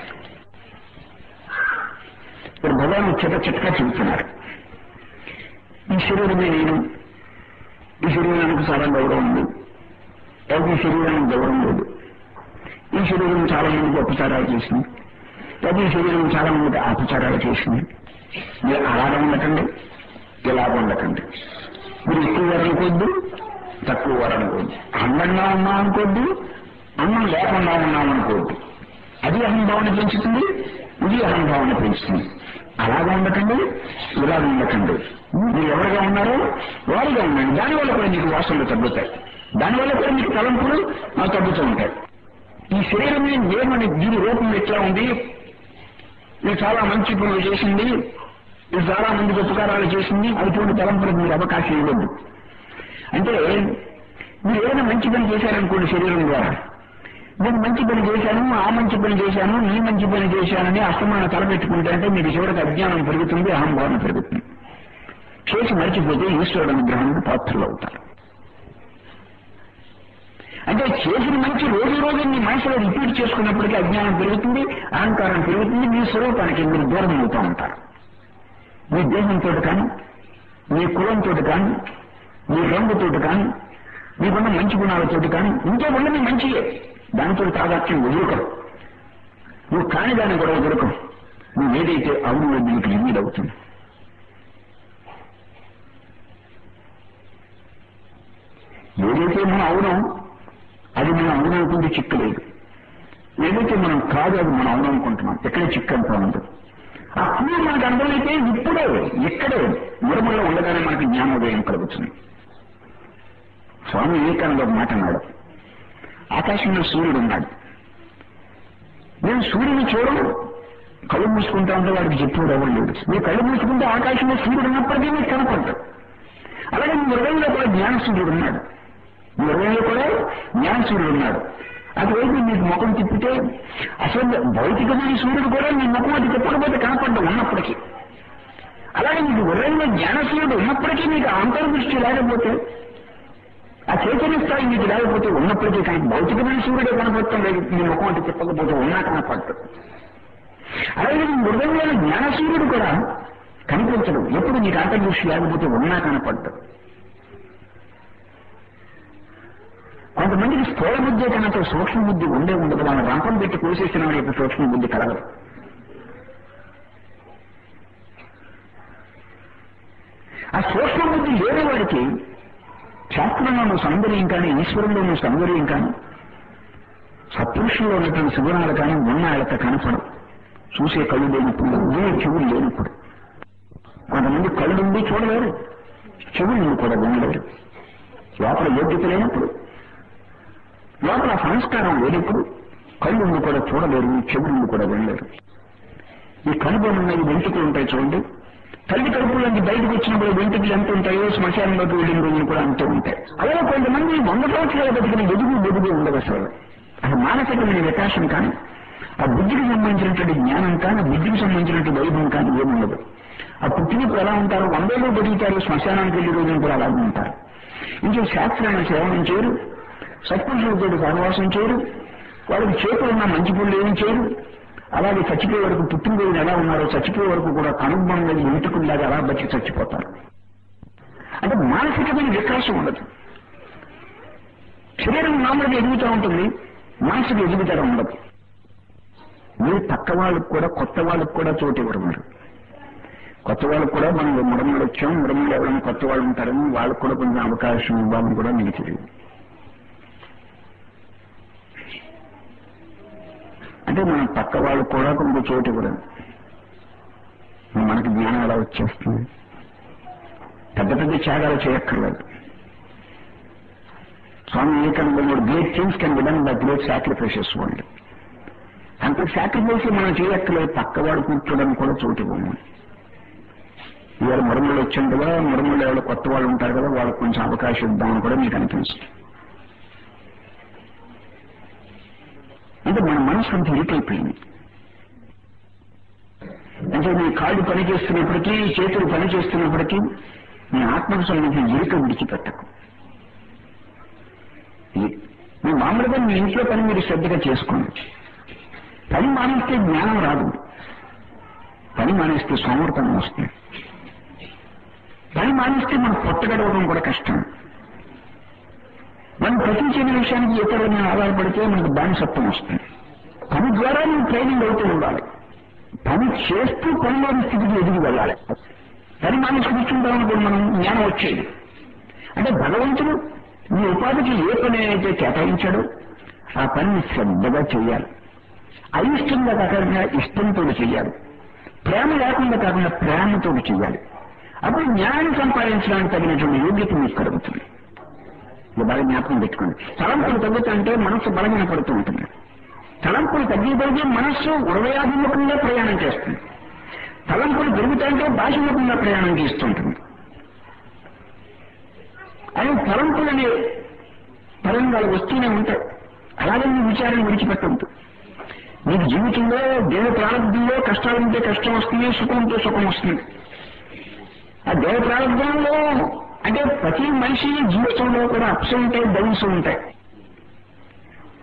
ఇప్పుడు భగవాన్ చిట్ట చిట్టగా చెబుతున్నారు ఈ శరీరమే నేను ఈ శరీరానికి చాలా గౌరవం ఉంది ఎవరికి ఈ శరీరానికి గౌరవం లేదు ఈ శరీరం చాలా మందికి ఉపచారాలు చేసింది లేదా ఈ శరీరం చాలా మందికి అపచారాలు చేసింది మీరు అలాగ ఉండకండి ఇలాగ ఉండకండి మీరు ఎక్కువ వారు అనుకోవద్దు తక్కువ వారు అనుకోవద్దు అందంగా ఉన్నాం అనుకోవద్దు అన్నం లేకుండా ఉన్నాం అనుకోవద్దు అది అహంభావన పెంచుతుంది ఇది అహంభావన పెంచుతుంది అలాగా ఉండకండి ఇలాగ ఉండకండి మీరు ఎవరుగా ఉన్నారో వారుగా ఉండండి దానివల్ల కూడా మీకు వాసనలు తగ్గుతాయి దానివల్ల కూడా మీకు తలంపులు ఆ, తగ్గుతూ ఉంటాయి ఈ శరీరం ఏమని దీని రూపం ఎట్లా ఉంది ఇది చాలా మంచి పనులు చేసింది ఇది చాలా మందికి ఉపకారాలు చేసింది అటువంటి తలంపులకు మీరు అవకాశం ఇవ్వద్దు అంటే మీరు ఏదైనా మంచి పని చేశారనుకోండి శరీరం ద్వారా నేను మంచి పని చేశాను ఆ మంచి పని చేశాను ఈ మంచి పని చేశానని అస్తమాన తలపెట్టుకుంటే అంటే మీకు చివరికి అజ్ఞానం పెరుగుతుంది అహంభావన పెరుగుతుంది చేసి మర్చిపోతే ఈశ్వరుడు అనుగ్రహానికి పాత్రలు అవుతారు అంటే చేసిన మంచి రోజు రోజు నీ మనసులో రిపీట్ చేసుకున్నప్పటికీ అజ్ఞానం పెరుగుతుంది అహంకారం పెరుగుతుంది మీ స్వరూపానికి మీరు దూరం అవుతూ ఉంటారు మీ దేహంతో కానీ మీ కులంతో కానీ మీ రంగుతో కానీ మీకున్న మంచి గుణాలతోటి కానీ ఇంకే ఉన్నది మంచియే దానితో తాదాత్యం వదులుకరు నువ్వు కాని దాన్ని కూడా వదులుకరు నువ్వు ఏదైతే అవును నీకు లిమిట్ అవుతుంది ఏదైతే మనం అవునం అది మనం అవును అనుకుంటే చిక్కలేదు ఏదైతే మనం కాదు అది మనం అవును అనుకుంటున్నాం ఎక్కడ చిక్కంతా ఉంది ఆ క్లూ మనకు అర్థమైతే ఇప్పుడే ఇక్కడే మురమల్లో ఉండగానే మనకి జ్ఞానోదయం కలుగుతుంది స్వామి వివేకానంద ఒక మాట అన్నాడు ఆకాశంలో సూర్యుడు ఉన్నాడు నేను సూర్యుని చూడను కళ్ళు మూసుకుంటా ఉంటే వాడికి చెప్పేవాడు ఎవరు లేడు మీరు కళ్ళు మూసుకుంటే ఆకాశంలో సూర్యుడు ఉన్నప్పటికీ మీకు కనపడదు అలాగే మీ హృదయంలో కూడా జ్ఞాన సూర్యుడు ఉన్నాడు మీ హృదయంలో కూడా జ్ఞాన సూర్యుడు ఉన్నాడు అటువైపు మీకు ముఖం తిప్పితే అసలు భౌతికమైన సూర్యుడు కూడా మీ ముఖం అది తిప్పకపోతే కనపడ్డం ఉన్నప్పటికీ అలాగే మీకు హృదయంలో జ్ఞానసూర్యుడు ఉన్నప్పటికీ మీకు అంతర్దృష్టి లేకపోతే ఆ చైతన్య స్థాయి మీకు లేకపోతే ఉన్నప్పటికీ కానీ భౌతికమైన సూర్యుడే కనపడటం లేదు మీ ముఖం అటు తిప్పకపోతే ఉన్నా కనపడదు అలాగే మీ హృదయంలో జ్ఞానసూర్యుడు కూడా కనిపించడు ఎప్పుడు నీకు అంతర్దృష్టి లేకపోతే ఉన్నా కనపడదు కొంతమందికి స్థూల బుద్ధి కనుక సూక్ష్మ బుద్ధి ఉండే ఉండదు వాళ్ళ రంపం పెట్టి కోసేసిన వాడి యొక్క సూక్ష్మ బుద్ధి కలగదు ఆ సూక్ష్మ బుద్ధి లేని వాడికి శాస్త్రంలో ఉన్న సౌందర్యం కానీ ఈశ్వరంలో ఉన్న సౌందర్యం కానీ సత్పురుషుల్లో ఉన్నటువంటి సుగుణాలు కానీ ఉన్న వాళ్ళకి కనపడవు చూసే కళ్ళు లేనప్పుడు వినే చెవులు లేనప్పుడు కొంతమంది కళ్ళు ఉండి చూడలేరు చెవులు కూడా వినలేరు లోపల యోగ్యత లేనప్పుడు లోపల సంస్కారం లేనప్పుడు కళ్ళు కూడా చూడలేరు చెవులు కూడా వినలేరు ఈ కనుబొమ్మ ఈ వెంట్రుకలు ఉంటాయి చూడండి తల్లి కడుపులోంచి బయటకు వచ్చినప్పుడు వెంట్రుకలు ఎంత ఉంటాయో శ్మశానంలోకి వెళ్ళిన రోజులు కూడా అంతే ఉంటాయి అలాగే కొంతమంది వంద సంవత్సరాలు బతికిన ఎదుగు బొదుగు ఉండదు అసలు అది మానసికమైన వికాసం కానీ ఆ బుద్ధికి సంబంధించినటువంటి జ్ఞానం కానీ బుద్ధికి సంబంధించినటువంటి వైభవం కానీ ఏముండదు ఆ పుట్టినప్పుడు ఎలా ఉంటారు వందేళ్ళు బతుకుతారు శ్మశానానికి వెళ్ళే రోజులు కూడా అలాగే ఉంటారు ఇంకే శాస్త్రాన్ని సేవనం చేయరు సత్పురుషులతో సహవాసం చేయరు వాళ్ళకి చేతులున్న మంచి పనులు ఏమి చేయరు అలాగే చచ్చిపోయే వరకు పుట్టినరోజులు ఎలా ఉన్నారో చచ్చిపోయే వరకు కూడా కనుబొమ్మ మీద ఇంటికుల్లాగా అలా బతికి చచ్చిపోతారు అంటే మానసికమైన వికాసం ఉండదు శరీరం మామూలుగా ఎదుగుతూ ఉంటుంది మనసుకు ఎదుగుదల ఉండదు మీరు పక్క వాళ్ళకు కూడా కొత్త వాళ్ళకు కూడా చోటు ఇవ్వరు మీరు కొత్త వాళ్ళకు కూడా మనం మురమ్మలు వచ్చాం మురమ్మలు ఎవరైనా కొత్త వాళ్ళు ఉంటారని వాళ్ళకు కూడా కొంచెం అవకాశం ఇవ్వాలని కూడా మీకు తెలియదు అంటే మన పక్క వాళ్ళు కూడా కొంత చోటు ఇవ్వడం మనకి జ్ఞానం ఎలా వచ్చేస్తుంది పెద్ద పెద్ద త్యాగాలు చేయక్కర్లేదు Swami Vivekananda great things can be done by great sacrifices only అంత సాక్రిఫైస్ మనం చేయక్కర్లేదు పక్కవాడు కూర్చోడానికి కూడా చోటు ఇవ్వము ఇవాళ మురమలు వచ్చాం కదా మురమలు ఎవరు కొత్త వాళ్ళు ఉంటారు కదా వాళ్ళకి కొంచెం అవకాశం ఇద్దామని కూడా మీకు అనిపిస్తుంది అంటే మన మనసు అంత ఇరుకైపోయింది అంటే నీ కాళ్ళు పని చేస్తున్నప్పటికీ చేతులు పని చేస్తున్నప్పటికీ నీ ఆత్మకు సంబంధించిన ఇరుక విడిచిపెట్టకు మీ మామూలుగా మీ ఇంట్లో పని మీరు శ్రద్ధగా చేసుకోండి పని మానేస్తే జ్ఞానం రాదు పని మానేస్తే సోమర్థనం వస్తుంది పని మానేస్తే మనం పొట్టగడవడం కూడా కష్టం మనం ప్రతి చిన్న విషయానికి ఇతరుల మీద ఆధారపడితే మనకు బానిసత్వం వస్తుంది పని ద్వారా నువ్వు ట్రైనింగ్ అవుతూ ఉండాలి పని చేస్తూ పనిలోని స్థితికి ఎదిగి వెళ్ళాలి పని మానేసి కూర్చుంటాం అనుకోండి మనం జ్ఞానం వచ్చేది అంటే భగవంతుడు నీ ఉపాధికి ఏ పని అయితే కేటాయించాడో ఆ పనిని శ్రద్ధగా చేయాలి అయిష్టంగా కాకుండా ఇష్టంతో చేయాలి ప్రేమ లేకుండా కాకుండా ప్రేమతో చేయాలి అప్పుడు జ్ఞానం సంపాదించడానికి తగినటువంటి యోగ్యత మీకు కలుగుతుంది ఇది బాగా జ్ఞాపకం పెట్టుకోండి తలంపులు తగ్గుతుంటే మనస్సు బలమైన పడుతూ ఉంటుంది తలంపులు తగ్గిపోతే మనస్సు హృదయాభిముఖంగా ప్రయాణం చేస్తుంది తలంపులు పెరుగుతుంటే భాషముఖంగా ప్రయాణం చేస్తుంటుంది అవి తలంపులు అనే తరంగాలు వస్తూనే ఉంటాయి అలాగే మీ విచారం విడిచిపెట్టద్దు మీకు జీవితంలో దేవ ప్రారంభంలో కష్టాలు ఉంటే కష్టం వస్తుంది సుఖం ఉంటే సుఖం వస్తుంది ఆ దేవ ప్రారంభంలో అంటే ప్రతి మనిషి జీవితంలో కూడా అప్స్ ఉంటాయి డౌన్స్ ఉంటాయి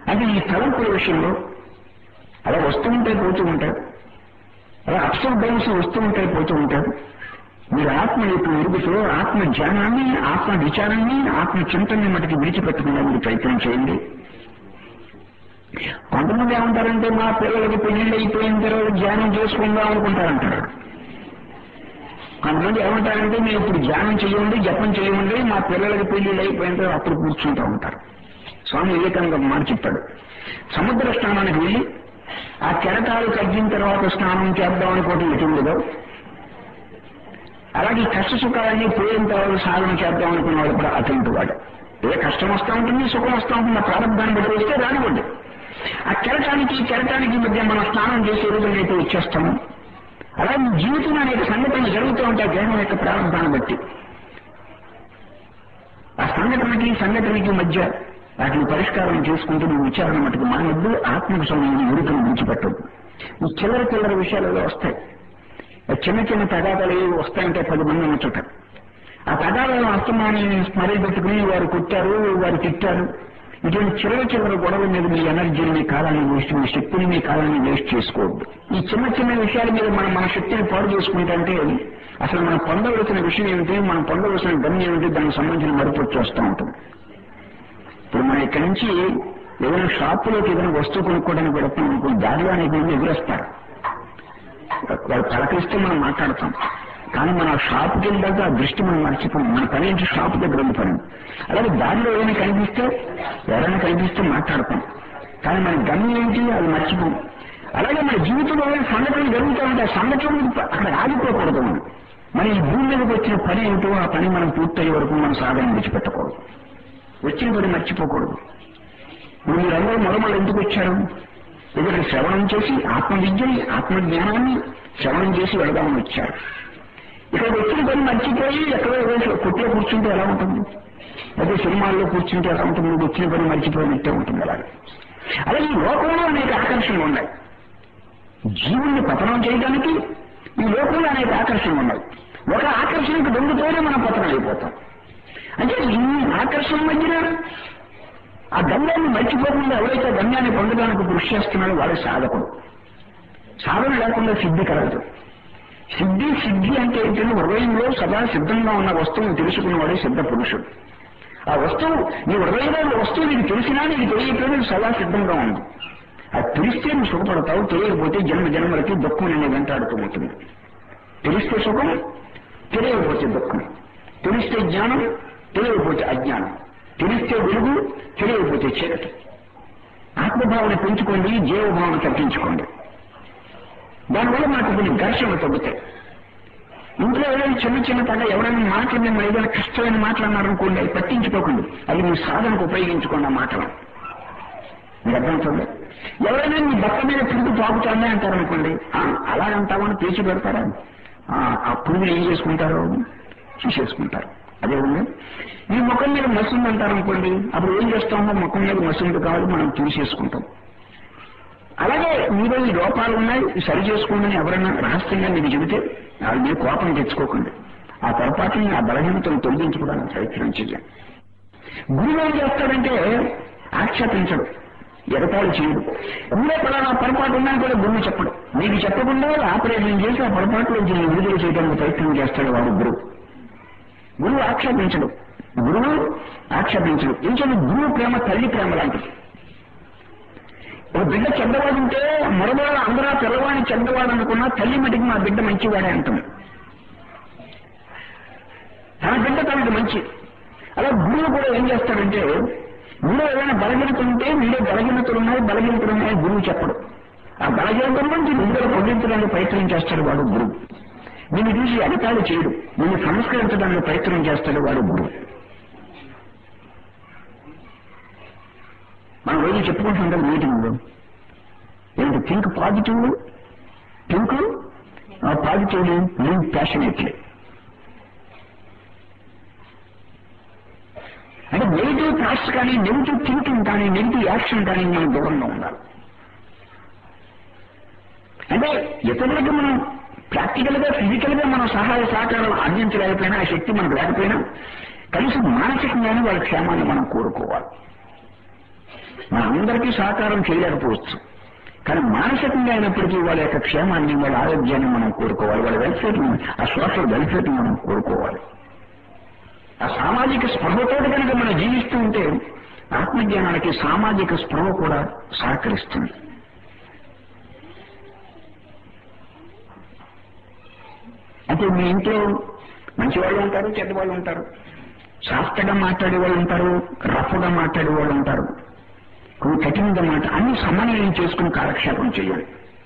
అంటే ఈ తలంపుల విషయంలో అలా వస్తూ ఉంటాయి పోతూ ఉంటాయి అలా అప్స్ అండ్ డౌన్స్ వస్తూ ఉంటాయి పోతూ ఉంటారు మీరు ఆత్మ యొక్క ఎరుగుతూ ఆత్మ జ్ఞానాన్ని ఆత్మ విచారాన్ని ఆత్మ చింతనని మటుకు విడిచిపెట్టకుండా మీరు ప్రయత్నం చేయండి కొంతమంది ఏమంటారంటే మా పిల్లలకి పెళ్లిళ్ళు అయిపోయిన తర్వాత ధ్యానం చేసుకుందాం అనుకుంటారంటారు కొంతమంది ఏమంటారంటే మేము ఇప్పుడు ధ్యానం చేయండి జపం చేయండి మా పిల్లలకి పెళ్లిళ్ళు అయిపోయిన తర్వాత అప్పుడు కూర్చుంటూ ఉంటారు స్వామి వివేకానంద ఒక మాట చెప్పాడు సముద్ర స్నానానికి వెళ్ళి ఆ కెరటాలు తగ్గిన తర్వాత స్నానం చేద్దాం అనుకోవటం ఎటుండదో అలాగే ఈ కష్ట సుఖాలన్నీ పోయిన తర్వాత సాధన చేద్దాం అనుకున్న వాడు కూడా అటువంటి వాడు ఏ కష్టం వస్తూ ఉంటుంది సుఖం వస్తూ ఉంటుంది ఆ ప్రారంభాన్ని బట్టి వస్తే రానివ్వండి ఆ కెరటానికి కెరటానికి మధ్య మనం స్నానం చేసే రోజున అయితే వచ్చేస్తాము అలాగే జీవితం అనేక సంఘటనలు జరుగుతూ ఉంటాయి దేహం యొక్క ప్రారంభాన్ని బట్టి ఆ సంఘటనకి సంఘటనకి మధ్య వాటిని పరిష్కారం చేసుకుంటూ నువ్వు విచారణ మటుకు మానవద్దు ఆత్మకు సంబంధించిన ఎరుకను విడిచిపెట్టద్దు ఈ చిల్లర చిల్లర విషయాలలో వస్తాయి చిన్న చిన్న తగాదాలు ఏవి వస్తాయంటే పది మంది ఉన్న చోట ఆ తగాదాలను అస్తమాన్ని స్మరణ పెట్టుకుని వారు కొట్టారు వారు తిట్టారు ఇటువంటి చిల్లర చిల్లర గొడవ మీద మీ ఎనర్జీని మీ కాలాన్ని వేస్ట్ మీ శక్తిని మీ కాలాన్ని వేస్ట్ చేసుకోవద్దు ఈ చిన్న చిన్న విషయాల మీద మనం మన శక్తిని పాడు చేసుకుంటే అసలు మనం పొందవలసిన విషయం ఏమిటి మనం పొందవలసిన గమ్యం ఏమిటి దానికి సంబంధించిన మరుపు వచ్చేస్తూ ఉంటుంది ఇప్పుడు మనం ఇక్కడి నుంచి ఏదైనా షాపులోకి ఏదైనా వస్తువు కొనుక్కోవడానికి పెడతాం అనుకో దారిలో అనేక మంది ఎదురేస్తారు వాళ్ళు పలకరిస్తే మనం మాట్లాడతాం కానీ మన షాప్కి వెళ్ళాక ఆ దృష్టి మనం మర్చిపోం మన పని నుంచి షాప్ దగ్గర ఉంది పని అలాగే దారిలో ఏమైనా కనిపిస్తే ఎవరైనా కనిపిస్తే మాట్లాడతాం కానీ మన గమ్యం ఏంటి అది మర్చిపోం అలాగే మన జీవితంలో ఏమైనా సంఘటనలు జరుగుతూ ఉంటే ఆ సంఘటనలు అక్కడ ఆగిపోకూడదు మనం మన ఈ భూమి మీదకి వచ్చిన పని ఏమిటో ఆ పని మనం పూర్తయ్యే వరకు మనం సాధన విడిచిపెట్టకూడదు వచ్చిన పని మర్చిపోకూడదు ఇప్పుడు మీరందరూ మొదలు ఎందుకు వచ్చారు ఇక్కడ శ్రవణం చేసి ఆత్మ విద్యని ఆత్మ జ్ఞానాన్ని శ్రవణం చేసి వెళదామని వచ్చారు ఇక్కడ వచ్చిన పని మర్చిపోయి ఎక్కడో ఏదో కొట్లో కూర్చుంటే ఎలా ఉంటుంది అదే సినిమాల్లో కూర్చుంటే ఎలా ఉంటుంది వచ్చిన పని మర్చిపోయినట్టే ఉంటుంది అలాగే అలాగే ఈ లోకంలో అనేక ఆకర్షణలు ఉన్నాయి జీవుల్ని పతనం చేయడానికి ఈ లోకంలో అనేక ఆకర్షణలు ఉన్నాయి ఒక ఆకర్షణకు దొంగతోనే మనం పతనం అయిపోతాం అంటే ఈ ఆకర్షణ మధ్యన ఆ గమ్యాన్ని మర్చిపోకుండా ఎవరైతే గమ్యాన్ని పొందడానికి కృషి చేస్తున్నాడో వాడే సాధకుడు సాధన లేకుండా సిద్ధి కలగదు సిద్ధి సిద్ధి అంటే ఏంటంటే హృదయంలో సదా సిద్ధంగా ఉన్న వస్తువుని తెలుసుకున్నవాడే సిద్ధ పురుషుడు ఆ వస్తువు నీ హృదయంలో ఉన్న వస్తువు నీకు తెలిసినా నీకు తెలియకపోయినా సదా సిద్ధంగా ఉంది అది తెలిస్తే నువ్వు సుఖపడతావు తెలియకపోతే జన్మ జన్మలకి దుఃఖం నేను వెంటాడుతూ ఉంటుంది తెలిస్తే సుఖం తెలియకపోతే దుఃఖం తెలిస్తే జ్ఞానం తెలియకపోతే అజ్ఞానం తెలిస్తే వెలుగు తెలియకపోతే చీకటి ఆత్మభావన పెంచుకోండి జీవభావన తగ్గించుకోండి దానివల్ల మనకు కొన్ని ఘర్షణలు తగ్గుతాయి ఇంట్లో ఏదైనా చిన్న చిన్న పగ ఎవరైనా మాటలు మేము ఏదైనా కష్టమైన మాటలు అన్నారనుకోండి అవి పట్టించుకోకండి అది మీ సాధనకు ఉపయోగించుకోండి ఆ మాటలు మీరు అర్థమవుతుంది ఎవరైనా మీ బట్ట మీద పురుగు పాకుతానే అంటారనుకోండి అలాగంటామని పేచి పెడతారా ఆ పురుగులు ఏం చేసుకుంటారో చూసేసుకుంటారు అదే ఉంది మీ ముఖం మీద మసింది అంటారు అనుకోండి అప్పుడు ఏం చేస్తామో ముఖం మీద మసింది కావాలి మనం చూసేసుకుంటాం అలాగే మీలో ఈ లోపాలు ఉన్నాయి సరి చేసుకోండి ఎవరైనా రహస్యంగా మీకు చెబితే వాళ్ళ మీద కోపం తెచ్చుకోకండి ఆ పొరపాటుని ఆ బలహీనతను తొలగించుకోవడానికి ప్రయత్నం చేయండి గురువు ఏం చేస్తాడంటే ఆక్షేపించడు ఎగతాళి చేయడు గురే పలానా పొరపాటు ఉందని కూడా గురువు చెప్పడు మీకు చెప్పకుండా ఆపరేషన్ చేసి ఆ పొరపాటులో విడుదల చేయడానికి ప్రయత్నం చేస్తాడు వాడు గురువు గురువు ఆక్షేపించడు గురువు ఆక్షేపించడు ఎందుకంటే గురువు ప్రేమ తల్లి ప్రేమ లాంటిది ఒక బిడ్డ చెడ్డవాడు ఉంటే మరొకరు అందరూ పిల్లవాడిని చెడ్డవాడు అనుకున్నా తల్లి మటుకు మా బిడ్డ మంచివాడే అంటుంది తన బిడ్డ తనకి మంచి అలా గురువు కూడా ఏం చేస్తాడంటే మీలో ఏదైనా బలహీనత ఉంటే మీలో బలహీనతలు ఉన్నాయి బలహీనతలు ఉన్నాయి గురువు చెప్పడు ఆ బలహీనతల నుంచి విడుదల పొందించడానికి ప్రయత్నం చేస్తాడు వాడు గురువు నిన్ను చూసి అధికారులు చేయడు నిన్ను సంస్కరించడానికి ప్రయత్నం చేస్తాడు వాడు గురువు మనం రోజు చెప్పుకుంటుంటాం మీటింగ్లో ఏంటి think positive think positively live passionately అంటే నెగిటివ్ థాట్స్ కానీ నెగిటివ్ థింకింగ్ కానీ నెగిటివ్ యాక్షన్ కానీ మనం దూరంగా ఉండాలి అంటే ఇతరులకు మనం ప్రాక్టికల్ గా ఫిజికల్ గా మనం సహాయ సహకారాలు అందించలేకపోయినా ఆ శక్తి మనకు లేకపోయినా కనీసం మానసికంగానే వాళ్ళ క్షేమాన్ని మనం కోరుకోవాలి మనందరికీ సహకారం చేయలేకపోవచ్చు కానీ మానసికంగా అయినప్పటికీ వాళ్ళ యొక్క క్షేమాన్ని వాళ్ళ ఆరోగ్యాన్ని మనం కోరుకోవాలి వాళ్ళ వెల్ఫేర్ ఆ సోషల్ వెల్ఫేర్ మనం కోరుకోవాలి ఆ సామాజిక స్పృహతో కనుక మనం జీవిస్తూ ఉంటే ఆత్మజ్ఞానానికి సామాజిక స్పృహ కూడా సహకరిస్తుంది అంటే మీ ఇంట్లో మంచి వాళ్ళు ఉంటారు చెడ్డవాళ్ళు ఉంటారు సాఫ్ట్గా మాట్లాడే వాళ్ళు ఉంటారు రఫ్గా మాట్లాడే వాళ్ళు ఉంటారు కొన్ని కఠినంగా మాట అన్ని సమన్వయం చేసుకుని కాలక్షేపం చేయాలి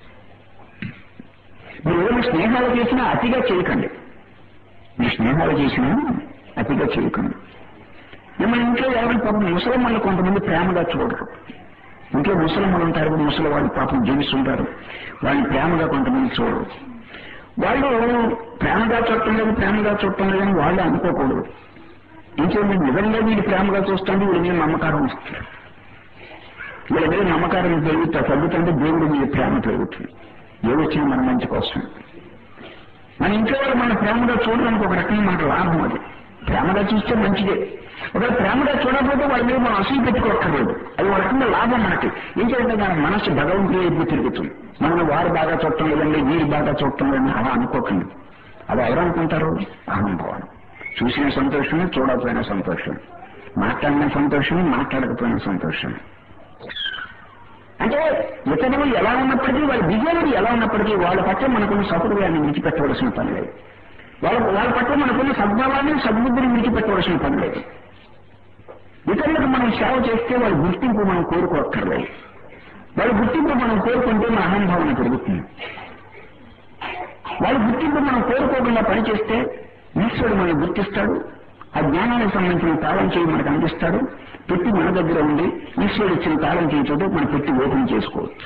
మీరు ఏమైనా స్నేహాలు చేసినా అతిగా చేయకండి మీ స్నేహాలు చేసినా అతిగా చేయకండి మన ఇంట్లో ఎవరైనా పాపం ముసలమ్మలు కొంతమంది ప్రేమగా చూడరు ఇంట్లో ముసలమ్మలు ఉంటారు ముసలి వాళ్ళు పాపం జీవిస్తుంటారు వాళ్ళని ప్రేమగా కొంతమంది చూడరు వాళ్ళు ప్రేమగా చూడటం లేదు ప్రేమగా చూడటం లేదని వాళ్ళు అనుకోకూడదు ఇంకేమి నిజంగా వీడు ప్రేమగా చూస్తుంటే వీడి మీద నమ్మకారం వస్తుంది వీళ్ళ మీద నమ్మకారం పెరుగుతా తగ్గుతుంటే దేవుడి మీద ప్రేమ పెరుగుతుంది ఏది వచ్చినా మన మంచి కోసం మన ఇంట్లో వాళ్ళు మన ప్రేమగా చూడడానికి ఒక రకంగా మనకు లాభం అది ప్రేమగా చూస్తే మంచిదే ఒకవేళ ప్రేమగా చూడకపోతే వాళ్ళ మీద మనం అసలు పెట్టుకోక్కర్లేదు అది ఒక రకంగా లాభం మనకి ఏంటంటే మన మనసు భగవంతుడి వైపు తిరుగుతుంది మనం వారు బాగా చూడటం లేదండి వీరు బాగా చూడటం లేదని అలా అనుకోకండి అది ఎవరు అనుకుంటారు అహంభావం చూసిన సంతోషమే చూడకపోయిన సంతోషం మాట్లాడిన సంతోషం మాట్లాడకపోయిన సంతోషం అంటే ఇతరులు ఎలా ఉన్నప్పటికీ వాళ్ళ బిహేవియర్ ఎలా ఉన్నప్పటికీ వాళ్ళ పట్ల మనకున్న సహృదయాన్ని విడిచిపెట్టవలసిన పని లేదు వాళ్ళ వాళ్ళ పట్ల మనకున్న సద్భావాన్ని సద్బుద్ధిని విడిచిపెట్టవలసిన పని లేదు ఇతరులకు మనం సేవ చేస్తే వాళ్ళ గుర్తింపు మనం కోరుకోక్కర్లేదు వాళ్ళ గుర్తింపు మనం కోరుకుంటే మన అహంభావన పెరుగుతుంది వాళ్ళ గుర్తింపు మనం కోరుకోకుండా పనిచేస్తే ఈశ్వరుడు మనం గుర్తిస్తాడు ఆ జ్ఞానానికి సంబంధించిన తాళం చేయి మనకు అందిస్తాడు పెట్టి మన దగ్గర ఉండి ఈశ్వరుడు ఇచ్చిన తాళం చేయి చోట మనం పెట్టి ఓపెన్ చేసుకోవచ్చు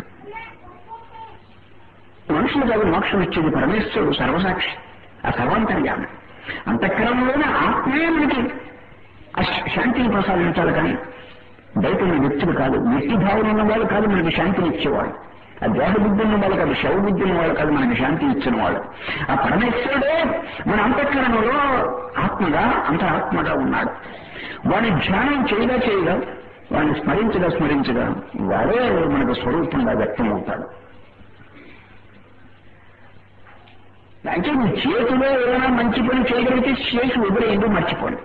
మనుషులు కాదు మోక్షం ఇచ్చేది పరమేశ్వరుడు సర్వసాక్షి ఆ సర్వాంతర్యామి అంతఃకరణలోనే ఆత్మే మనకి ఆ శాంతిని ప్రసాదించాలి కానీ బయట ఉన్న వ్యక్తులు కాదు వ్యక్తి భావన ఉన్న వాళ్ళు కాదు మనకి శాంతిని ఇచ్చేవాడు ఆ దేహ బుద్ధి ఉన్న వాళ్ళు కాదు శవ బుద్ధి ఉన్న వాళ్ళు కాదు మనకి శాంతి ఇచ్చిన వాళ్ళు ఆ పరమేశ్వరుడే మన అంతఃకరణలో ఆత్మగా అంత ఆత్మగా ఉన్నాడు వాని ధ్యానం చేయగా చేయగా వాడిని స్మరించగా స్మరించగా వాడే మనకు స్వరూపంగా వ్యక్తం అవుతాడు అంటే మీ చేతిలో ఏదైనా మంచి పని చేయగలిగితే చేసి వదిలేయండి మర్చిపోండి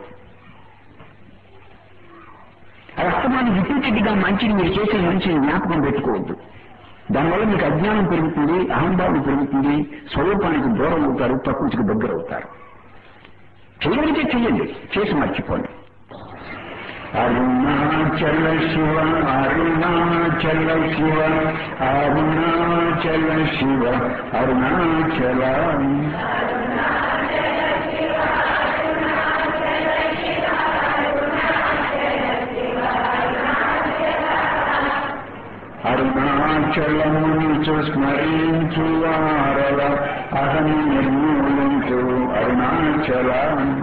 అది అస్తమాన్ని రిపీటెడ్గా మంచిని మీరు చేసే మంచిని జ్ఞాపకం పెట్టుకోవద్దు దానివల్ల మీకు అజ్ఞానం పెరుగుతుంది అహంభావం పెరుగుతుంది స్వరూపానికి దూరం అవుతారు ప్రకృతికి దగ్గర అవుతారు చేయగలిగితే చెయ్యండి చేసి మర్చిపోండి అరుణాచల శివ అరుణాచల శివ అరుణాచల శివ అరుణాచల అరుణాచలమును స్మరించు వారల అహం నిర్మూలించు అరుణాచల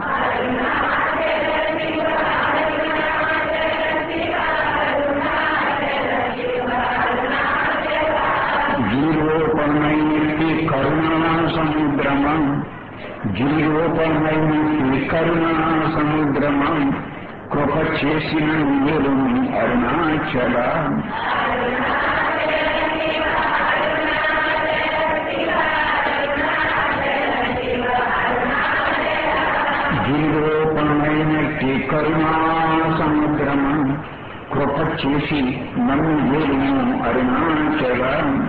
గిరిరూపమైనది కరుణా సముద్రమం గిరిరూపమైనది కరుణా సముద్రమం కృప చేసిన మీరు అరుణాచల గిరిరూపమైనట్టి కరుణా సముద్రమం కృప చేసి నన్ను వేరును అరుణాచల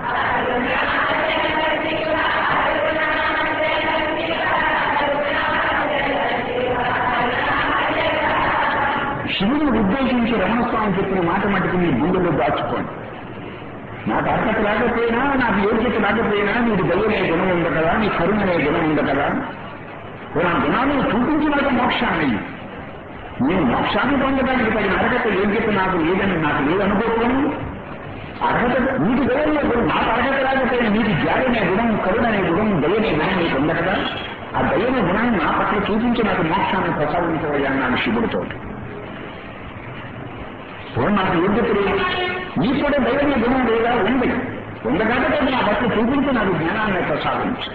శివుని ఉద్దేశించి రమణస్వామి చెప్పిన మాట మటుకు మీ గుండెలో దాచుకోండి నాకు అర్హత రాకపోయినా నాకు యోగ్యత రాకపోయినా నీకు దయ్యనే గుణం ఉంది కదా నీ కరుణనే గుణం ఉంది కదా నా గుణాలను చూపించినాక మోక్షాన్ని నేను మోక్షాన్ని పొందడానికి తగిన అర్హత యోగ్యత నాకు లేదని నాకు లేదనుకోవడం అర్హత నీకు దయనే గుణం నాకు అర్హత రాకపోయినా నీకు జాడనే గుణం కరుణనే గుణం దయనే గుణం నీకు ఉంది కదా ఆ దయనే గుణాన్ని నా పట్ల చూపించి నాకు మోక్షాన్ని ప్రసాదించవయ్యా అన్నాడు శివుడితో ఓ నాకు యోగ్యత లేదు నీ కూడా దైవమే గుణం లేదా ఉంది ఉంది కాబట్టి నా పట్ల చూపించి నాకు జ్ఞానాన్ని ప్రసాదించు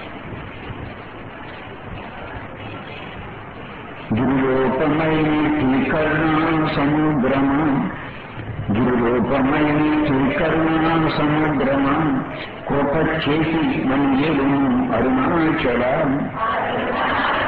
గిరిలోపమైన కరుణా సముద్రమ గిరిరూపమైన కరుణా సముద్రమా కోప చేసి మన ఏడు అరుణాచల